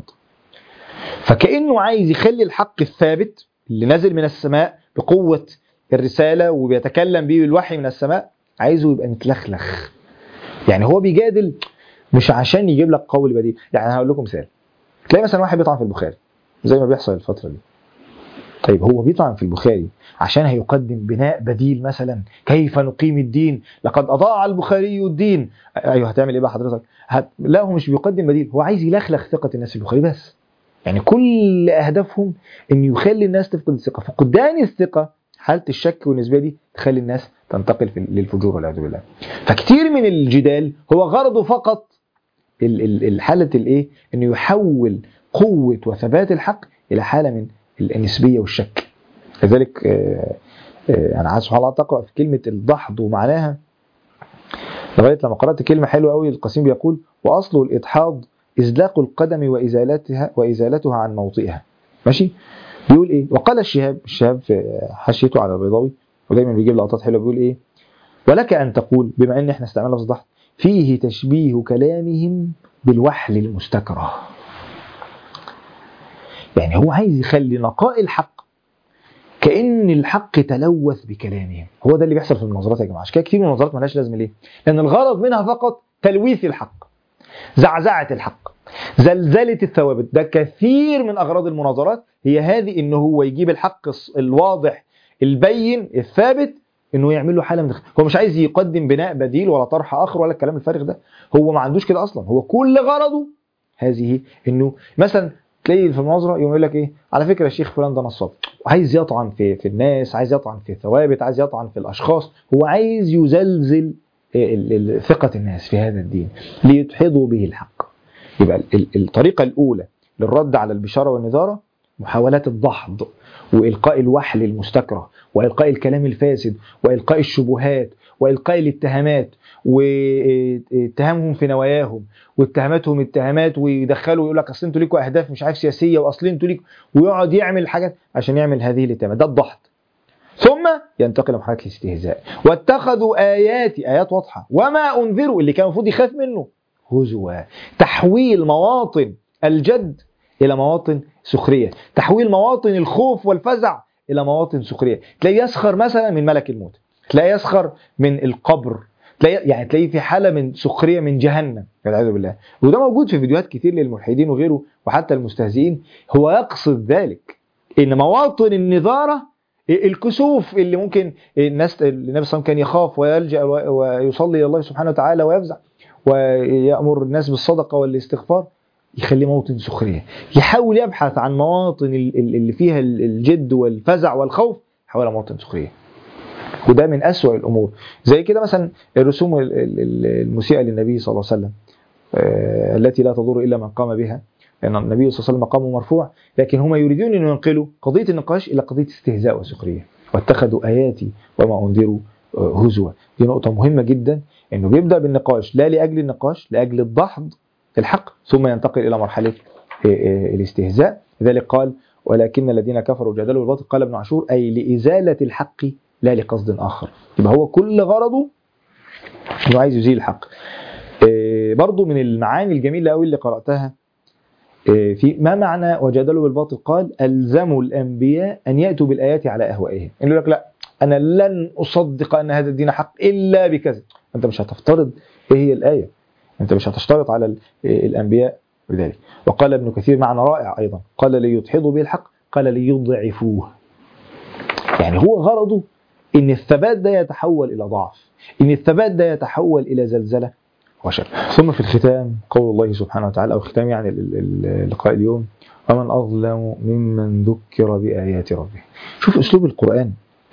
فكانه عايز يخلي الحق الثابت اللي نازل من السماء بقوه الرساله وبيتكلم بيه الوحي من السماء عايزه يبقى متلخلخ يعني هو بيجادل مش عشان يجيب لك قول بديل يعني هقول لكم مثال تلاقي مثلا واحد بيطعن في البخاري زي ما بيحصل الفتره دي طيب هو بيطعن في البخاري عشان هيقدم بناء بديل مثلا كيف نقيم الدين لقد اضاع البخاري الدين ايوه هتعمل ايه بقى حضرتك هت... لا هو مش بيقدم بديل هو عايز يلخلخ ثقه الناس في البخاري بس يعني كل اهدافهم ان يخلي الناس تفقد الثقه فقدان الثقه حاله الشك والنسبه دي تخلي الناس تنتقل في للفجور والعياذ بالله فكتير من الجدال هو غرضه فقط ال- ال- الحاله الايه انه يحول قوه وثبات الحق الى حاله من النسبيه والشك لذلك آه، آه، انا عايز سبحان الله تقرا في كلمه الدحض ومعناها لغايه لما قرات كلمه حلوه قوي القسيم بيقول واصل الادحاض ازلاق القدم وازالتها وازالتها عن موطئها ماشي بيقول ايه وقال الشهاب الشهاب في حاشيته على البيضاوي ودايما بيجيب لقطات حلوه بيقول ايه ولك ان تقول بما ان احنا استعملنا لفظ ضحك فيه تشبيه كلامهم بالوحل المستكره يعني هو عايز يخلي نقاء الحق كأن الحق تلوث بكلامهم هو ده اللي بيحصل في المناظرات يا جماعه عشان كده كتير من المناظرات مالهاش لازمه ليه؟ لان الغرض منها فقط تلويث الحق زعزعه الحق زلزله الثوابت ده كثير من اغراض المناظرات هي هذه ان هو يجيب الحق الص- الواضح البين الثابت انه يعمل له حاله من الخ- هو مش عايز يقدم بناء بديل ولا طرح اخر ولا الكلام الفارغ ده هو ما عندوش كده اصلا هو كل غرضه هذه انه مثلا تلاقي في المناظره يقوم يقول لك ايه على فكره الشيخ فلان ده نصاب عايز يطعن في في الناس عايز يطعن في الثوابت عايز يطعن في الاشخاص هو عايز يزلزل ال- ال- ثقه الناس في هذا الدين ليدحضوا به الحق يبقى ال- ال- الطريقه الاولى للرد على البشاره والنذاره محاولات الدحض والقاء الوحل المستكره والقاء الكلام الفاسد والقاء الشبهات والقاء الاتهامات واتهامهم في نواياهم واتهاماتهم اتهامات ويدخلوا يقول لك اصل انتوا ليكوا اهداف مش عارف سياسيه واصل انتوا ليكوا ويقعد يعمل حاجات عشان يعمل هذه الاتهامات ده الضحك ثم ينتقل لمرحله الاستهزاء واتخذوا اياتي ايات واضحه وما انذروا اللي كان المفروض يخاف منه هزوا تحويل مواطن الجد الى مواطن سخريه تحويل مواطن الخوف والفزع الى مواطن سخريه تلاقيه يسخر مثلا من ملك الموت تلاقيه يسخر من القبر تلاقيه يعني تلاقيه في حاله من سخريه من جهنم والعياذ بالله وده موجود في فيديوهات كتير للملحدين وغيره وحتى المستهزئين هو يقصد ذلك ان مواطن النظاره الكسوف اللي ممكن الناس النبي صلى الله عليه وسلم كان يخاف ويلجا ويصلي الى الله سبحانه وتعالى ويفزع ويامر الناس بالصدقه والاستغفار يخليه موطن سخريه يحاول يبحث عن مواطن ال- ال- اللي فيها ال- الجد والفزع والخوف يحولها مواطن سخريه وده من أسوأ الأمور زي كده مثلا الرسوم ال- ال- ال- المسيئة للنبي صلى الله عليه وسلم آه، التي لا تضر إلا من قام بها لأن النبي صلى الله عليه وسلم مقامه مرفوع لكن هم يريدون أن ينقلوا قضية النقاش إلى قضية استهزاء وسخرية واتخذوا آياتي وما أنذروا آه، هزوا دي نقطة مهمة جدا أنه بيبدأ بالنقاش لا لأجل النقاش لأجل الدحض الحق ثم ينتقل إلى مرحلة آه، آه، الاستهزاء لذلك قال ولكن الذين كفروا جادلوا بالباطل قال ابن عاشور أي لإزالة الحق لا لقصد آخر يبقى هو كل غرضه انه عايز يزيل الحق آه، برضو من المعاني الجميلة قوي اللي قرأتها آه، في ما معنى وجادلوا بالباطل قال ألزموا الأنبياء أن يأتوا بالآيات على أهوائهم يقول لك لا أنا لن أصدق أن هذا الدين حق إلا بكذا أنت مش هتفترض إيه هي الآية أنت مش هتشترط على ال- آه، الأنبياء بذلك وقال ابن كثير معنى رائع أيضا قال ليدحضوا به الحق قال ليضعفوه يعني هو غرضه ان الثبات ده يتحول الى ضعف ان الثبات ده يتحول الى زلزله وشر ثم في الختام قول الله سبحانه وتعالى او ختام يعني ال- ال- اللقاء اليوم ومن اظلم ممن ذكر بايات ربه شوف اسلوب القران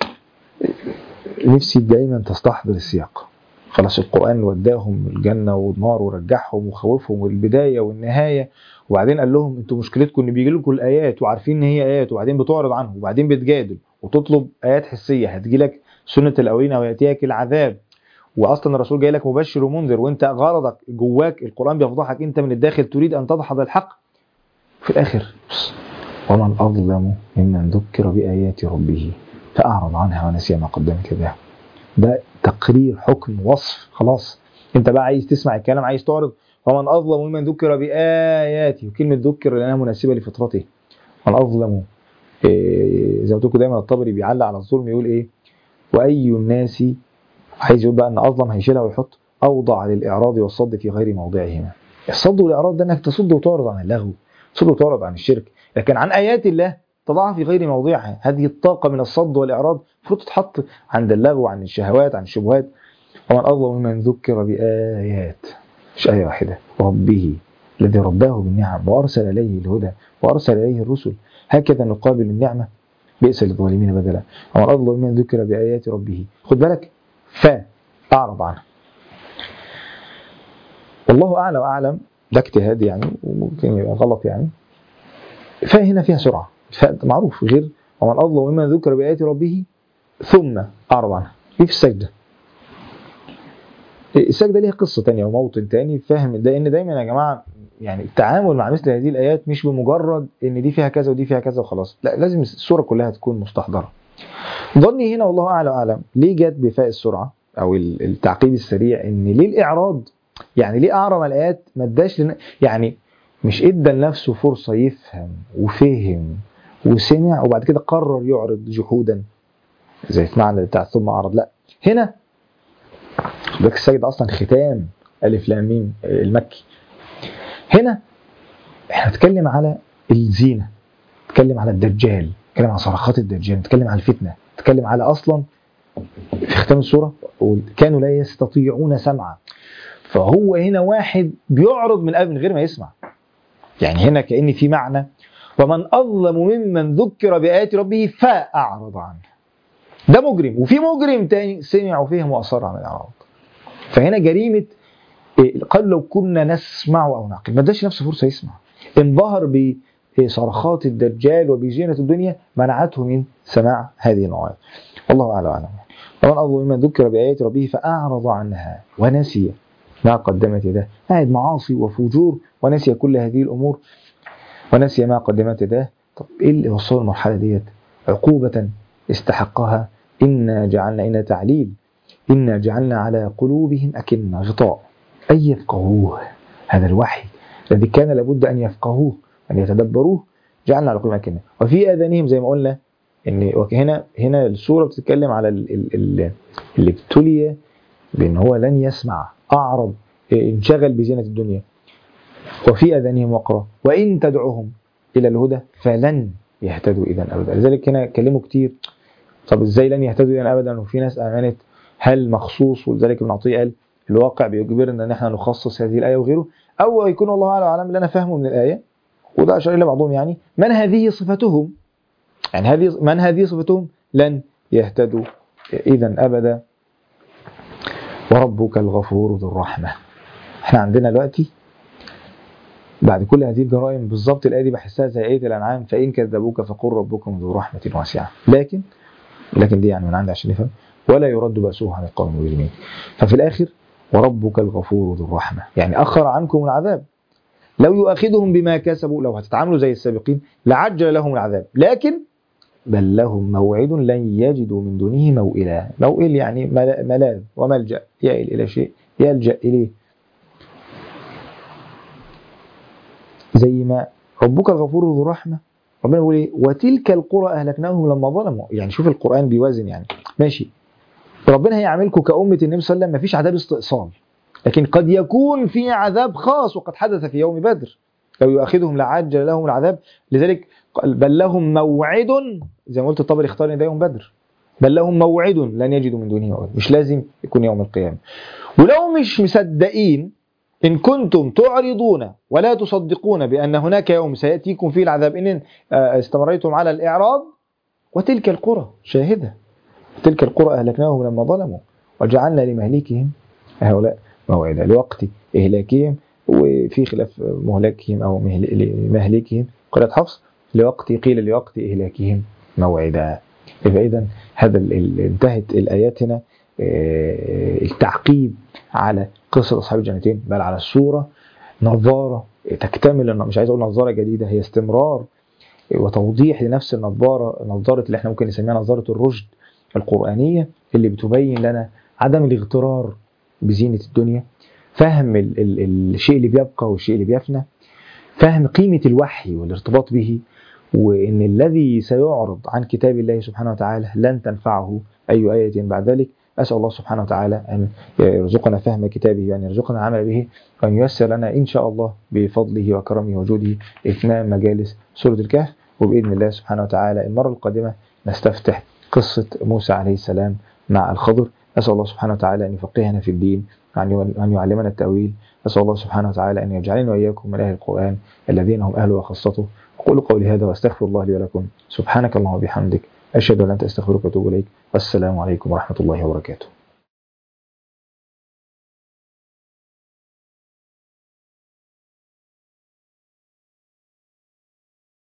نفسي دايما تستحضر السياق خلاص القرآن وداهم الجنة والنار ورجعهم وخوفهم والبداية والنهاية وبعدين قال لهم انتوا مشكلتكم ان بيجي لكم الآيات وعارفين ان هي آيات وبعدين بتعرض عنهم وبعدين بتجادل وتطلب آيات حسية هتجي لك سنة الأولين أو يأتيك العذاب وأصلا الرسول جاي لك مبشر ومنذر وأنت غرضك جواك القرآن بيفضحك أنت من الداخل تريد أن تدحض الحق في الآخر بص، ومن أظلم ممن ذكر بآيات ربه فأعرض عنها ونسي ما قدم كذا ده تقرير حكم وصف خلاص انت بقى عايز تسمع الكلام عايز تعرض ومن اظلم ممن ذكر باياته وكلمه ذكر لانها مناسبه لفطرته من اظلم إيه زي ما قلت لكم دايما الطبري بيعلق على الظلم يقول ايه واي الناس عايز يقول بقى ان اظلم هيشيلها ويحط اوضع للاعراض والصد في غير موضعهما الصد والاعراض ده انك تصد وتعرض عن اللغو تصد وتعرض عن الشرك لكن عن ايات الله تضعها في غير موضعها هذه الطاقه من الصد والاعراض المفروض تتحط عند اللغو عن الشهوات عن الشبهات ومن أظلم ممن ذكر بآيات مش آية واحدة ربه الذي رباه بالنعم وأرسل إليه الهدى وأرسل إليه الرسل هكذا نقابل النعمة بئس للظالمين بدلا ومن أظلم ممن ذكر بآيات ربه خد بالك فأعرض عنها والله أعلى وأعلم ده اجتهاد يعني وممكن يبقى غلط يعني فهنا فيها سرعة معروف غير ومن أظلم ممن ذكر بآيات ربه ثم أعرض عنها دي في السجدة السجدة ليها قصة تانية وموطن تاني فاهم ده ان دايما يا جماعة يعني التعامل مع مثل هذه الايات مش بمجرد ان دي فيها كذا ودي فيها كذا وخلاص لا لازم السوره كلها تكون مستحضره ظني هنا والله اعلى اعلم ليه جت بفاء السرعه او ال- التعقيب السريع ان ليه الاعراض يعني ليه اعرض على الايات ما اداش لن... يعني مش ادى لنفسه فرصه يفهم وفهم وسمع وبعد كده قرر يعرض جحودا زي في معنى بتاع ثم اعرض لا هنا خد بالك السجد اصلا ختام الف لام ميم المكي هنا احنا بنتكلم على الزينه نتكلم على الدجال نتكلم على صرخات الدجال نتكلم على الفتنه نتكلم على اصلا في ختام السوره كانوا لا يستطيعون سمعا فهو هنا واحد بيعرض من قبل من غير ما يسمع يعني هنا كأن في معنى ومن أظلم ممن ذكر بآيات ربه فأعرض عنه ده مجرم وفي مجرم تاني سمع وفهم وأصر عن الإعراض فهنا جريمة إيه، قال لو كنا نسمع أو نعقل ما اداش نفسه فرصة يسمع انبهر بصرخات الدجال وبزينة الدنيا منعته من سماع هذه الآيات والله أعلم أعلم ومن أظلم ممن ذكر بآيات ربه فأعرض عنها ونسي ما قدمت يداه قاعد معاصي وفجور ونسي كل هذه الأمور ونسي ما قدمت يداه طب إيه اللي وصله المرحلة ديت عقوبة استحقها إنا جعلنا إنا تعليل إنا جعلنا على قلوبهم أكنة غطاء أي يفقهوه هذا الوحي الذي كان لابد أن يفقهوه أن يتدبروه جعلنا على قلوبهم أكنة وفي آذانهم زي ما قلنا ان هنا هنا السوره بتتكلم على ال- ال- ال- اللي ابتلي بان هو لن يسمع اعرض انشغل بزينه الدنيا وفي اذانهم وقرا وان تدعوهم الى الهدى فلن يهتدوا اذا ابدا لذلك هنا كلموا كتير طب ازاي لن يهتدوا اذا ابدا وفي ناس امنت هل مخصوص ولذلك ابن عطيه قال الواقع بيجبرنا ان احنا نخصص هذه الايه وغيره او يكون الله اعلم اعلم اللي انا فاهمه من الايه وده اشار الى بعضهم يعني من هذه صفتهم يعني هذه من هذه صفتهم لن يهتدوا اذا ابدا وربك الغفور ذو الرحمه احنا عندنا دلوقتي بعد كل هذه الجرائم بالظبط الايه دي بحسها زي ايه الانعام فان كذبوك فقل ربكم ذو رحمه واسعه لكن لكن دي يعني من عندي عشان نفهم ولا يرد بأسه عن القوم المجرمين ففي الاخر وربك الغفور ذو الرحمه يعني اخر عنكم العذاب لو يؤاخذهم بما كسبوا لو هتتعاملوا زي السابقين لعجل لهم العذاب لكن بل لهم موعد لن يجدوا من دونه موئلا موئل يعني ملا- ملاذ وملجأ يائل إلى شيء يلجأ إليه زي ما ربك الغفور ذو الرحمة ربنا بيقول ايه وتلك القرى أهلكناهم لما ظلموا يعني شوف القرآن بيوازن يعني ماشي ربنا هيعملكم كأمة النبي صلى الله عليه وسلم مفيش عذاب استئصال لكن قد يكون في عذاب خاص وقد حدث في يوم بدر لو يؤاخذهم لعجل لهم العذاب لذلك قال بل لهم موعد زي ما قلت الطبري اختار ان ده يوم بدر بل لهم موعد لن يجدوا من دونه موعد مش لازم يكون يوم القيامه ولو مش مصدقين ان كنتم تعرضون ولا تصدقون بان هناك يوم سياتيكم فيه العذاب ان آه، استمريتم على الاعراض وتلك القرى شاهده تلك القرى اهلكناهم لما ظلموا وجعلنا لمهلكهم هؤلاء موعدا لوقت اهلاكهم وفي خلاف مهلكهم او مهل- مهلكهم قراءة حفص لوقت قيل لوقت إهلاكهم موعدا يبقى إذا هذا ال- ال- انتهت الآيات هنا آه، التعقيب على قصة أصحاب الجنتين بل على السورة نظارة تكتمل مش عايز أقول نظارة جديدة هي استمرار وتوضيح لنفس النظارة نظارة اللي احنا ممكن نسميها نظارة الرشد القرآنية اللي بتبين لنا عدم الاغترار بزينة الدنيا فهم ال ال الشيء اللي بيبقى والشيء اللي بيفنى فهم قيمة الوحي والارتباط به وإن الذي سيعرض عن كتاب الله سبحانه وتعالى لن تنفعه أي آية بعد ذلك أسأل الله سبحانه وتعالى أن يرزقنا فهم كتابه وأن يرزقنا العمل به وأن ييسر لنا إن شاء الله بفضله وكرمه وجوده إتمام مجالس سورة الكهف وبإذن الله سبحانه وتعالى المرة القادمة نستفتح قصة موسى عليه السلام مع الخضر أسأل الله سبحانه وتعالى أن يفقهنا في الدين وأن يعلمنا التأويل أسأل الله سبحانه وتعالى أن يجعلنا وإياكم من أهل القرآن الذين هم أهله وخاصته أقول قولي هذا وأستغفر الله لي ولكم سبحانك اللهم وبحمدك أشهد أن لا إله إلا أنت أستغفرك وأتوب إليك والسلام عليكم ورحمة الله وبركاته